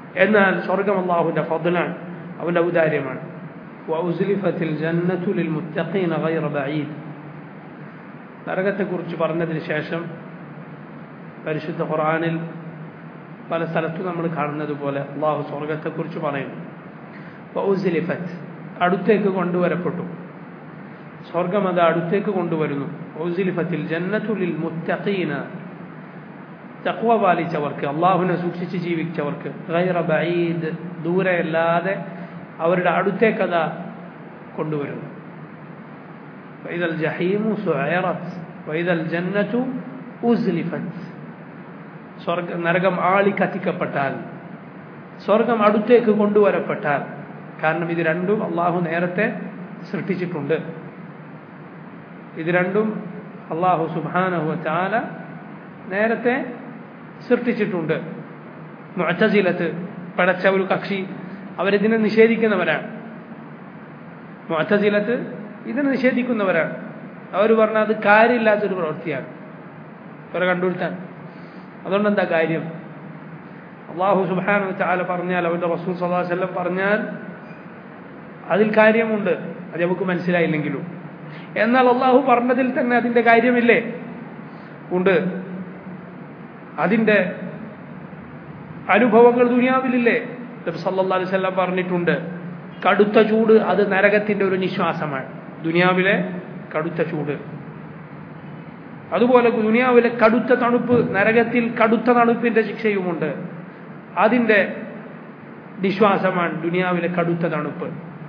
എന്നാൽ സ്വർഗം അള്ളാഹുവിൻ്റെ ഫضലാണ് അവൻ്റെ ഔദാര്യമാണ് وأزلفت الجنة للمتقين غير بعيد നരകത്തെക്കുറിച്ച് പറഞ്ഞതിന് ശേഷം പരിശുദ്ധ ഖുർആനിൽ പല സ്ഥലത്തും നമ്മൾ കാണുന്നത് പോലെ അള്ളാഹു സ്വർഗത്തെക്കുറിച്ച് പറയുന്നു ഔസിലിഫത്ത് അടുത്തേക്ക് കൊണ്ടുവരപ്പെട്ടു സ്വർഗം അത് അടുത്തേക്ക് കൊണ്ടുവരുന്നു ഔസിലിഫത്തിൽ ജന്നത്തുലിൽ മുത്തഖീന തക്വ പാലിച്ചവർക്ക് അള്ളാഹുവിനെ സൂക്ഷിച്ച് ജീവിച്ചവർക്ക് ഗൈറ ബഈദ് ദൂരെയല്ലാതെ അവരുടെ അടുത്തേക്കഥ കൊണ്ടുവരുന്നു وإذا الجحيم سعرت وإذا الجنة أزلفت സ്വർഗ നരകം ആളി കത്തിക്കപ്പെട്ടാൽ സ്വർഗം അടുത്തേക്ക് കൊണ്ടുവരപ്പെട്ടാൽ കാരണം ഇത് രണ്ടും അള്ളാഹു നേരത്തെ സൃഷ്ടിച്ചിട്ടുണ്ട് ഇത് രണ്ടും അള്ളാഹു സുബാനഹു ചാല നേരത്തെ സൃഷ്ടിച്ചിട്ടുണ്ട് മുഅത്തസിലത്ത് പടച്ച ഒരു കക്ഷി അവരിതിനെ നിഷേധിക്കുന്നവരാണ് മുഅത്തസിലത്ത് ഇതിനെ നിഷേധിക്കുന്നവരാണ് അവർ പറഞ്ഞാൽ അത് കാര്യമില്ലാത്തൊരു പ്രവൃത്തിയാണ് ഇവരെ കണ്ടുപിടുത്താൻ അതുകൊണ്ട് എന്താ കാര്യം അള്ളാഹു സുബാനു ചാല പറഞ്ഞാൽ അവൻ്റെ റസൂൽ സല്ലാ വല്ലം പറഞ്ഞാൽ അതിൽ കാര്യമുണ്ട് അത് നമുക്ക് മനസ്സിലായില്ലെങ്കിലും എന്നാൽ അള്ളാഹു പറഞ്ഞതിൽ തന്നെ അതിൻ്റെ കാര്യമില്ലേ ഉണ്ട് അതിൻ്റെ അനുഭവങ്ങൾ ദുനിയാവിലില്ലേ സല്ലാ അലിസ്ല്ലാം പറഞ്ഞിട്ടുണ്ട് കടുത്ത ചൂട് അത് നരകത്തിൻ്റെ ഒരു നിശ്വാസമാണ് ദുനിയാവിലെ കടുത്ത ചൂട് അതുപോലെ ദുനിയാവിലെ കടുത്ത തണുപ്പ് നരകത്തിൽ കടുത്ത തണുപ്പിന്റെ ശിക്ഷയുമുണ്ട് അതിൻ്റെ നിശ്വാസമാണ് ദുനിയാവിലെ കടുത്ത തണുപ്പ്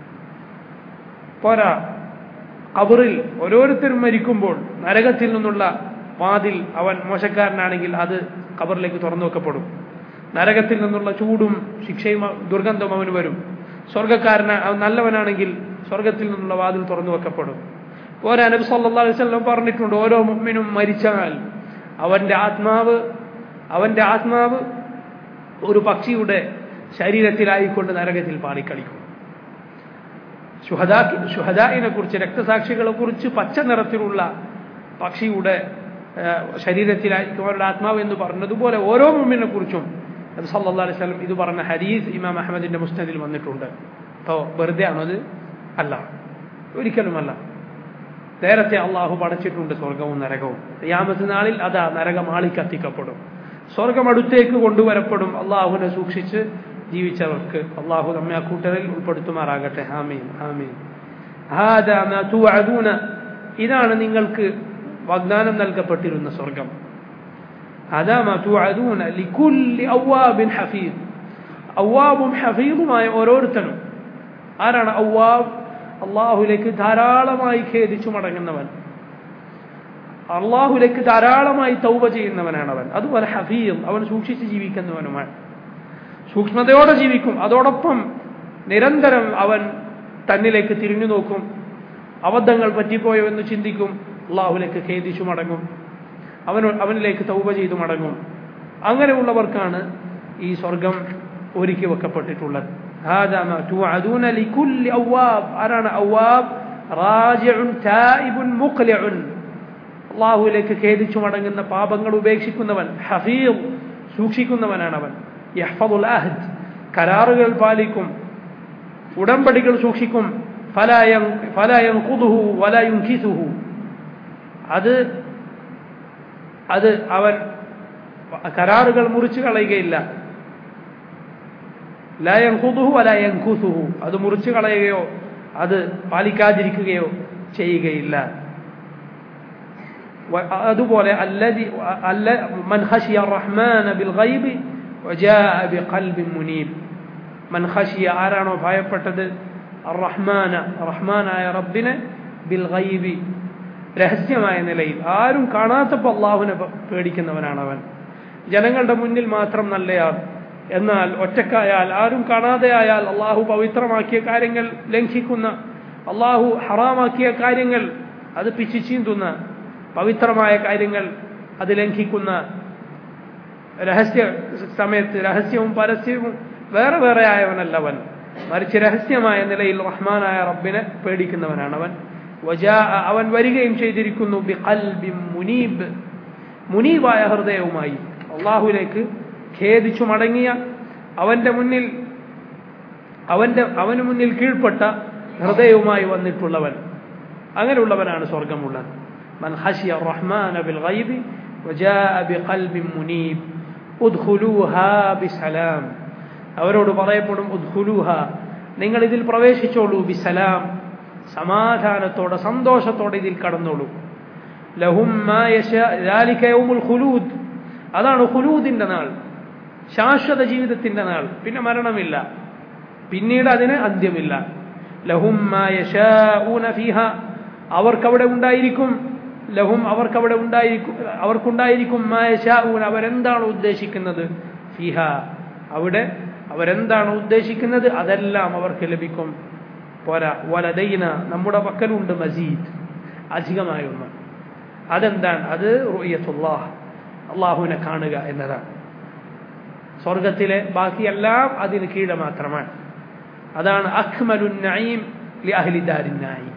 പോരാ കബറിൽ ഓരോരുത്തരും മരിക്കുമ്പോൾ നരകത്തിൽ നിന്നുള്ള വാതിൽ അവൻ മോശക്കാരനാണെങ്കിൽ അത് കബറിലേക്ക് തുറന്നു വെക്കപ്പെടും നരകത്തിൽ നിന്നുള്ള ചൂടും ശിക്ഷയും ദുർഗന്ധവും അവന് വരും സ്വർഗക്കാരന നല്ലവനാണെങ്കിൽ സ്വർഗത്തിൽ നിന്നുള്ള വാതിൽ തുറന്നു വെക്കപ്പെടും ഓരോ നബി സല്ലാ അലൈവല്ലം പറഞ്ഞിട്ടുണ്ട് ഓരോ മുമ്മിനും മരിച്ചാൽ അവൻ്റെ ആത്മാവ് അവൻ്റെ ആത്മാവ് ഒരു പക്ഷിയുടെ ശരീരത്തിലായിക്കൊണ്ട് നരകത്തിൽ പാടിക്കളിക്കും ഷുഹദാ ഷുഹദായിനെ കുറിച്ച് രക്തസാക്ഷികളെ കുറിച്ച് പച്ച നിറത്തിലുള്ള പക്ഷിയുടെ ശരീരത്തിലായിരിക്കും അവരുടെ ആത്മാവ് എന്ന് പറഞ്ഞതുപോലെ ഓരോ മുമ്മിനെ കുറിച്ചും നബി സല്ലാ അലൈഹി സ്വലം ഇത് പറഞ്ഞ ഹരീസ് ഇമാം അഹമ്മദിന്റെ മുസ്നദിൽ വന്നിട്ടുണ്ട് അപ്പോൾ വെറുതെ ആണോ അത് അല്ല ഒരിക്കലുമല്ല നേരത്തെ അള്ളാഹു പടച്ചിട്ടുണ്ട് സ്വർഗവും നരകവും യാമത്ത് നാളിൽ അതാ നരകം ആളിക്കത്തിക്കപ്പെടും സ്വർഗം അടുത്തേക്ക് കൊണ്ടുവരപ്പെടും അള്ളാഹുവിനെ സൂക്ഷിച്ച് ജീവിച്ചവർക്ക് അള്ളാഹു നമ്മെ ആ കൂട്ടരിൽ ഉൾപ്പെടുത്തുമാറാകട്ടെ ഹാമീൻ ഹാമീൻ ഇതാണ് നിങ്ങൾക്ക് വാഗ്ദാനം നൽകപ്പെട്ടിരുന്ന സ്വർഗം ഔവാബും ഹഫീദുമായ ഓരോരുത്തരും ആരാണ് ഔവാബ് അള്ളാഹുലേക്ക് ധാരാളമായി ഖേദിച്ചു മടങ്ങുന്നവൻ അള്ളാഹുലേക്ക് ധാരാളമായി തൗബ ചെയ്യുന്നവനാണ് അവൻ അതുപോലെ ഹഫീം അവൻ സൂക്ഷിച്ച് ജീവിക്കുന്നവനുമാണ് സൂക്ഷ്മതയോടെ ജീവിക്കും അതോടൊപ്പം നിരന്തരം അവൻ തന്നിലേക്ക് തിരിഞ്ഞു നോക്കും അബദ്ധങ്ങൾ പറ്റിപ്പോയോ എന്ന് ചിന്തിക്കും അള്ളാഹുലേക്ക് ഖേദിച്ചു മടങ്ങും അവൻ അവനിലേക്ക് തൗബ ചെയ്തു മടങ്ങും അങ്ങനെയുള്ളവർക്കാണ് ഈ സ്വർഗം ഒരുക്കി വെക്കപ്പെട്ടിട്ടുള്ളത് هذا ما توعدون لكل أواب أرانا أواب راجع تائب مقلع അള്ളാഹുവിലേക്ക് ഖേദിച്ചു മടങ്ങുന്ന പാപങ്ങൾ ഉപേക്ഷിക്കുന്നവൻ ഹഫീൽ സൂക്ഷിക്കുന്നവനാണ് അവൻ യഹ്ഫദുൽ അഹദ് കരാറുകൾ പാലിക്കും ഉടമ്പടികൾ സൂക്ഷിക്കും ഫലായം ഫലായം കുതുഹു വലായും കിസുഹു അത് അത് അവൻ കരാറുകൾ മുറിച്ചു കളയുകയില്ല ലയം കുതുഹു അലയം കുസുഹു അത് മുറിച്ചു കളയുകയോ അത് പാലിക്കാതിരിക്കുകയോ ചെയ്യുകയില്ല അതുപോലെ അല്ലതി അല്ല മൻ ഖശിയ റഹ്മാന ബിൽ ഗൈബി വജാഅ ബിഖൽബിൻ മുനീബ് മൻ ഖശിയ ആരാണോ ഭയപ്പെട്ടത് റഹ്മാന റഹ്മാനായ റബ്ബിനെ ബിൽ ഗൈബി രഹസ്യമായ നിലയിൽ ആരും കാണാത്തപ്പോൾ അള്ളാഹുവിനെ പേടിക്കുന്നവനാണ് അവൻ ജനങ്ങളുടെ മുന്നിൽ മാത്രം നല്ലയാൾ എന്നാൽ ഒറ്റക്കായാൽ ആരും കാണാതെ ആയാൽ അള്ളാഹു പവിത്രമാക്കിയ കാര്യങ്ങൾ ലംഘിക്കുന്ന അള്ളാഹു ഹറാമാക്കിയ കാര്യങ്ങൾ അത് പിച്ചു ചീന്തുന്ന പവിത്രമായ കാര്യങ്ങൾ അത് ലംഘിക്കുന്ന രഹസ്യ സമയത്ത് രഹസ്യവും പരസ്യവും വേറെ വേറെ ആയവനല്ല അവൻ മറിച്ച് രഹസ്യമായ നിലയിൽ റഹ്മാനായ റബ്ബിനെ പേടിക്കുന്നവനാണ് അവൻ വജാ അവൻ വരികയും ചെയ്തിരിക്കുന്നു ബി ഖൽബിൻ മുനീബ് മുനീബായ ഹൃദയവുമായി അള്ളാഹുവിലേക്ക് ഖേദിച്ചു മടങ്ങിയ അവന്റെ മുന്നിൽ അവന്റെ അവന് മുന്നിൽ കീഴ്പ്പെട്ട ഹൃദയവുമായി വന്നിട്ടുള്ളവൻ അങ്ങനെയുള്ളവനാണ് സ്വർഗമുള്ളത് من خشي الرحمن بالغيب وجاء بقلب منيب ادخلوها بسلام അവരോട് പറയപ്പെടും ഉദ്ഖുലൂഹ നിങ്ങൾ ഇതിൽ പ്രവേശിച്ചോളൂ ബിസലാം സമാധാനത്തോടെ സന്തോഷത്തോടെ ഇതിൽ കടന്നോളൂ ലഹും മാ യശാ ذلك يوم الخلود അതാണ് ഖുലൂദിന്റെ നാൾ ശാശ്വത ജീവിതത്തിന്റെ നാൾ പിന്നെ മരണമില്ല പിന്നീട് അതിന് അന്ത്യമില്ല ലഹും മാ യശാഊന ഫീഹ അവർക്കവിടെ ഉണ്ടായിരിക്കും ലഹും അവർക്കവിടെ ഉണ്ടായിരിക്കും അവർക്കുണ്ടായിരിക്കും മാ യശാഊന അവരെന്താണ് ഉദ്ദേശിക്കുന്നത് ഫിഹ അവിടെ അവരെന്താണ് ഉദ്ദേശിക്കുന്നത് അതെല്ലാം അവർക്ക് ലഭിക്കും പോരാ വലദൈന നമ്മുടെ പക്കലുണ്ട് മസീദ് അധികമായ ഒന്ന് അതെന്താണ് അത് റുയ്യത്തുല്ലാഹ് അള്ളാഹുവിനെ കാണുക എന്നതാണ് സ്വർഗത്തിലെ ബാക്കിയെല്ലാം അതിന് കീഴെ മാത്രമാണ് അതാണ് അഖ്മലുൻ നഈം ലി അഹ്ലി ദാരിൻ നഈം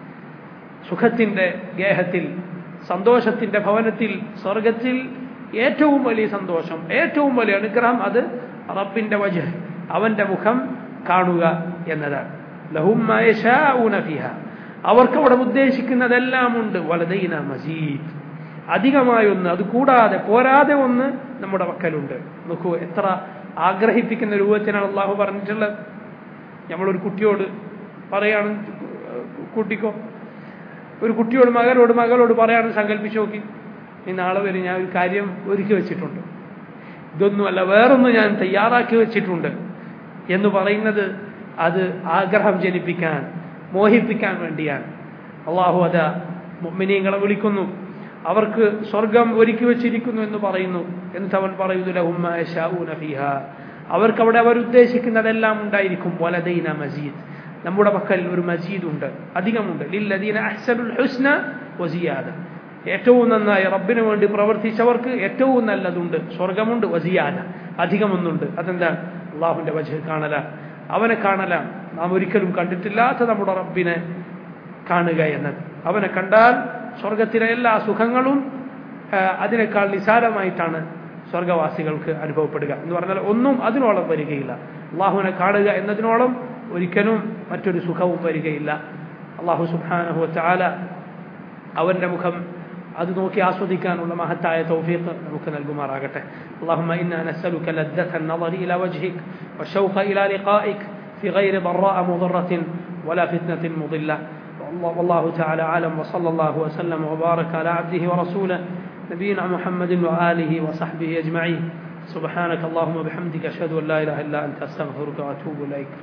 സുഖത്തിന്റെ ഗേഹത്തിൽ സന്തോഷത്തിന്റെ ഭവനത്തിൽ സ്വർഗത്തിൽ ഏറ്റവും വലിയ സന്തോഷം ഏറ്റവും വലിയ അനുഗ്രഹം അത് റബ്ബിന്റെ വജ് അവന്റെ മുഖം കാണുക എന്നതാണ് ലഹും മാ യശാഊന ഫിഹ അവർക്ക് അവിടെ ഉദ്ദേശിക്കുന്നതെല്ലാം ഉണ്ട് വലതൈന മസീദ് അധികമായൊന്ന് അത് കൂടാതെ പോരാതെ ഒന്ന് നമ്മുടെ പക്കലുണ്ട് നോക്കൂ എത്ര ആഗ്രഹിപ്പിക്കുന്ന രൂപത്തിനാണ് അള്ളാഹു പറഞ്ഞിട്ടുള്ളത് നമ്മളൊരു കുട്ടിയോട് പറയാണ് കുട്ടിക്കോ ഒരു കുട്ടിയോട് മകനോട് മകളോട് പറയാണെന്ന് സങ്കല്പിച്ചു നോക്കി നീ നാളെ വരെ ഞാൻ ഒരു കാര്യം ഒരുക്കി വെച്ചിട്ടുണ്ട് ഇതൊന്നുമല്ല വേറൊന്ന് ഞാൻ തയ്യാറാക്കി വെച്ചിട്ടുണ്ട് എന്ന് പറയുന്നത് അത് ആഗ്രഹം ജനിപ്പിക്കാൻ മോഹിപ്പിക്കാൻ വേണ്ടിയാണ് അള്ളാഹു അത മിനിയങ്ങളെ വിളിക്കുന്നു അവർക്ക് സ്വർഗം ഒരുക്കി വെച്ചിരിക്കുന്നു എന്ന് പറയുന്നു എന്നിട്ട് അവൻ പറയുന്നു ഫീഹ അവർക്ക് അവിടെ അവർ ഉദ്ദേശിക്കുന്നതെല്ലാം ഉണ്ടായിരിക്കും വലദൈന മസീദ് നമ്മുടെ പക്കൽ ഒരു മജീദ് ഉണ്ട് അധികമുണ്ട് ലില്ലദീന അഹ്സനുൽ ഹുസ്ന വസിയാദ ഏറ്റവും നന്നായി റബ്ബിന് വേണ്ടി പ്രവർത്തിച്ചവർക്ക് ഏറ്റവും നല്ലതുണ്ട് സ്വർഗമുണ്ട് വസിയാദ അധികമൊന്നുണ്ട് അതെന്താണ് അള്ളാഹുവിന്റെ വജ് കാണല അവനെ കാണല നാം ഒരിക്കലും കണ്ടിട്ടില്ലാത്ത നമ്മുടെ റബ്ബിനെ കാണുക എന്നത് അവനെ കണ്ടാൽ സ്വർഗത്തിലെ എല്ലാ സുഖങ്ങളും അതിനേക്കാൾ നിസാരമായിട്ടാണ് സ്വർഗവാസികൾക്ക് അനുഭവപ്പെടുക എന്ന് പറഞ്ഞാൽ ഒന്നും അതിനോളം വരികയില്ല അള്ളാഹുവിനെ കാണുക എന്നതിനോളം ഒരിക്കലും മറ്റൊരു സുഖവും വരികയില്ല അള്ളാഹു സുബാനഹു ചാല അവന്റെ മുഖം അത് നോക്കി ആസ്വദിക്കാനുള്ള മഹത്തായ തൗഫീഖ് നമുക്ക് നൽകുമാറാകട്ടെ اللهم إنا نسألك لذة النظر إلى وجهك والشوق إلى لقائك في غير ضراء مضرة ولا فتنة مضلة والله تعالى أعلم وصلى الله وسلم وبارك على عبده ورسوله نبينا محمد وآله وصحبه أجمعين سبحانك اللهم وبحمدك أشهد أن لا إله إلا أنت أستغفرك وأتوب إليك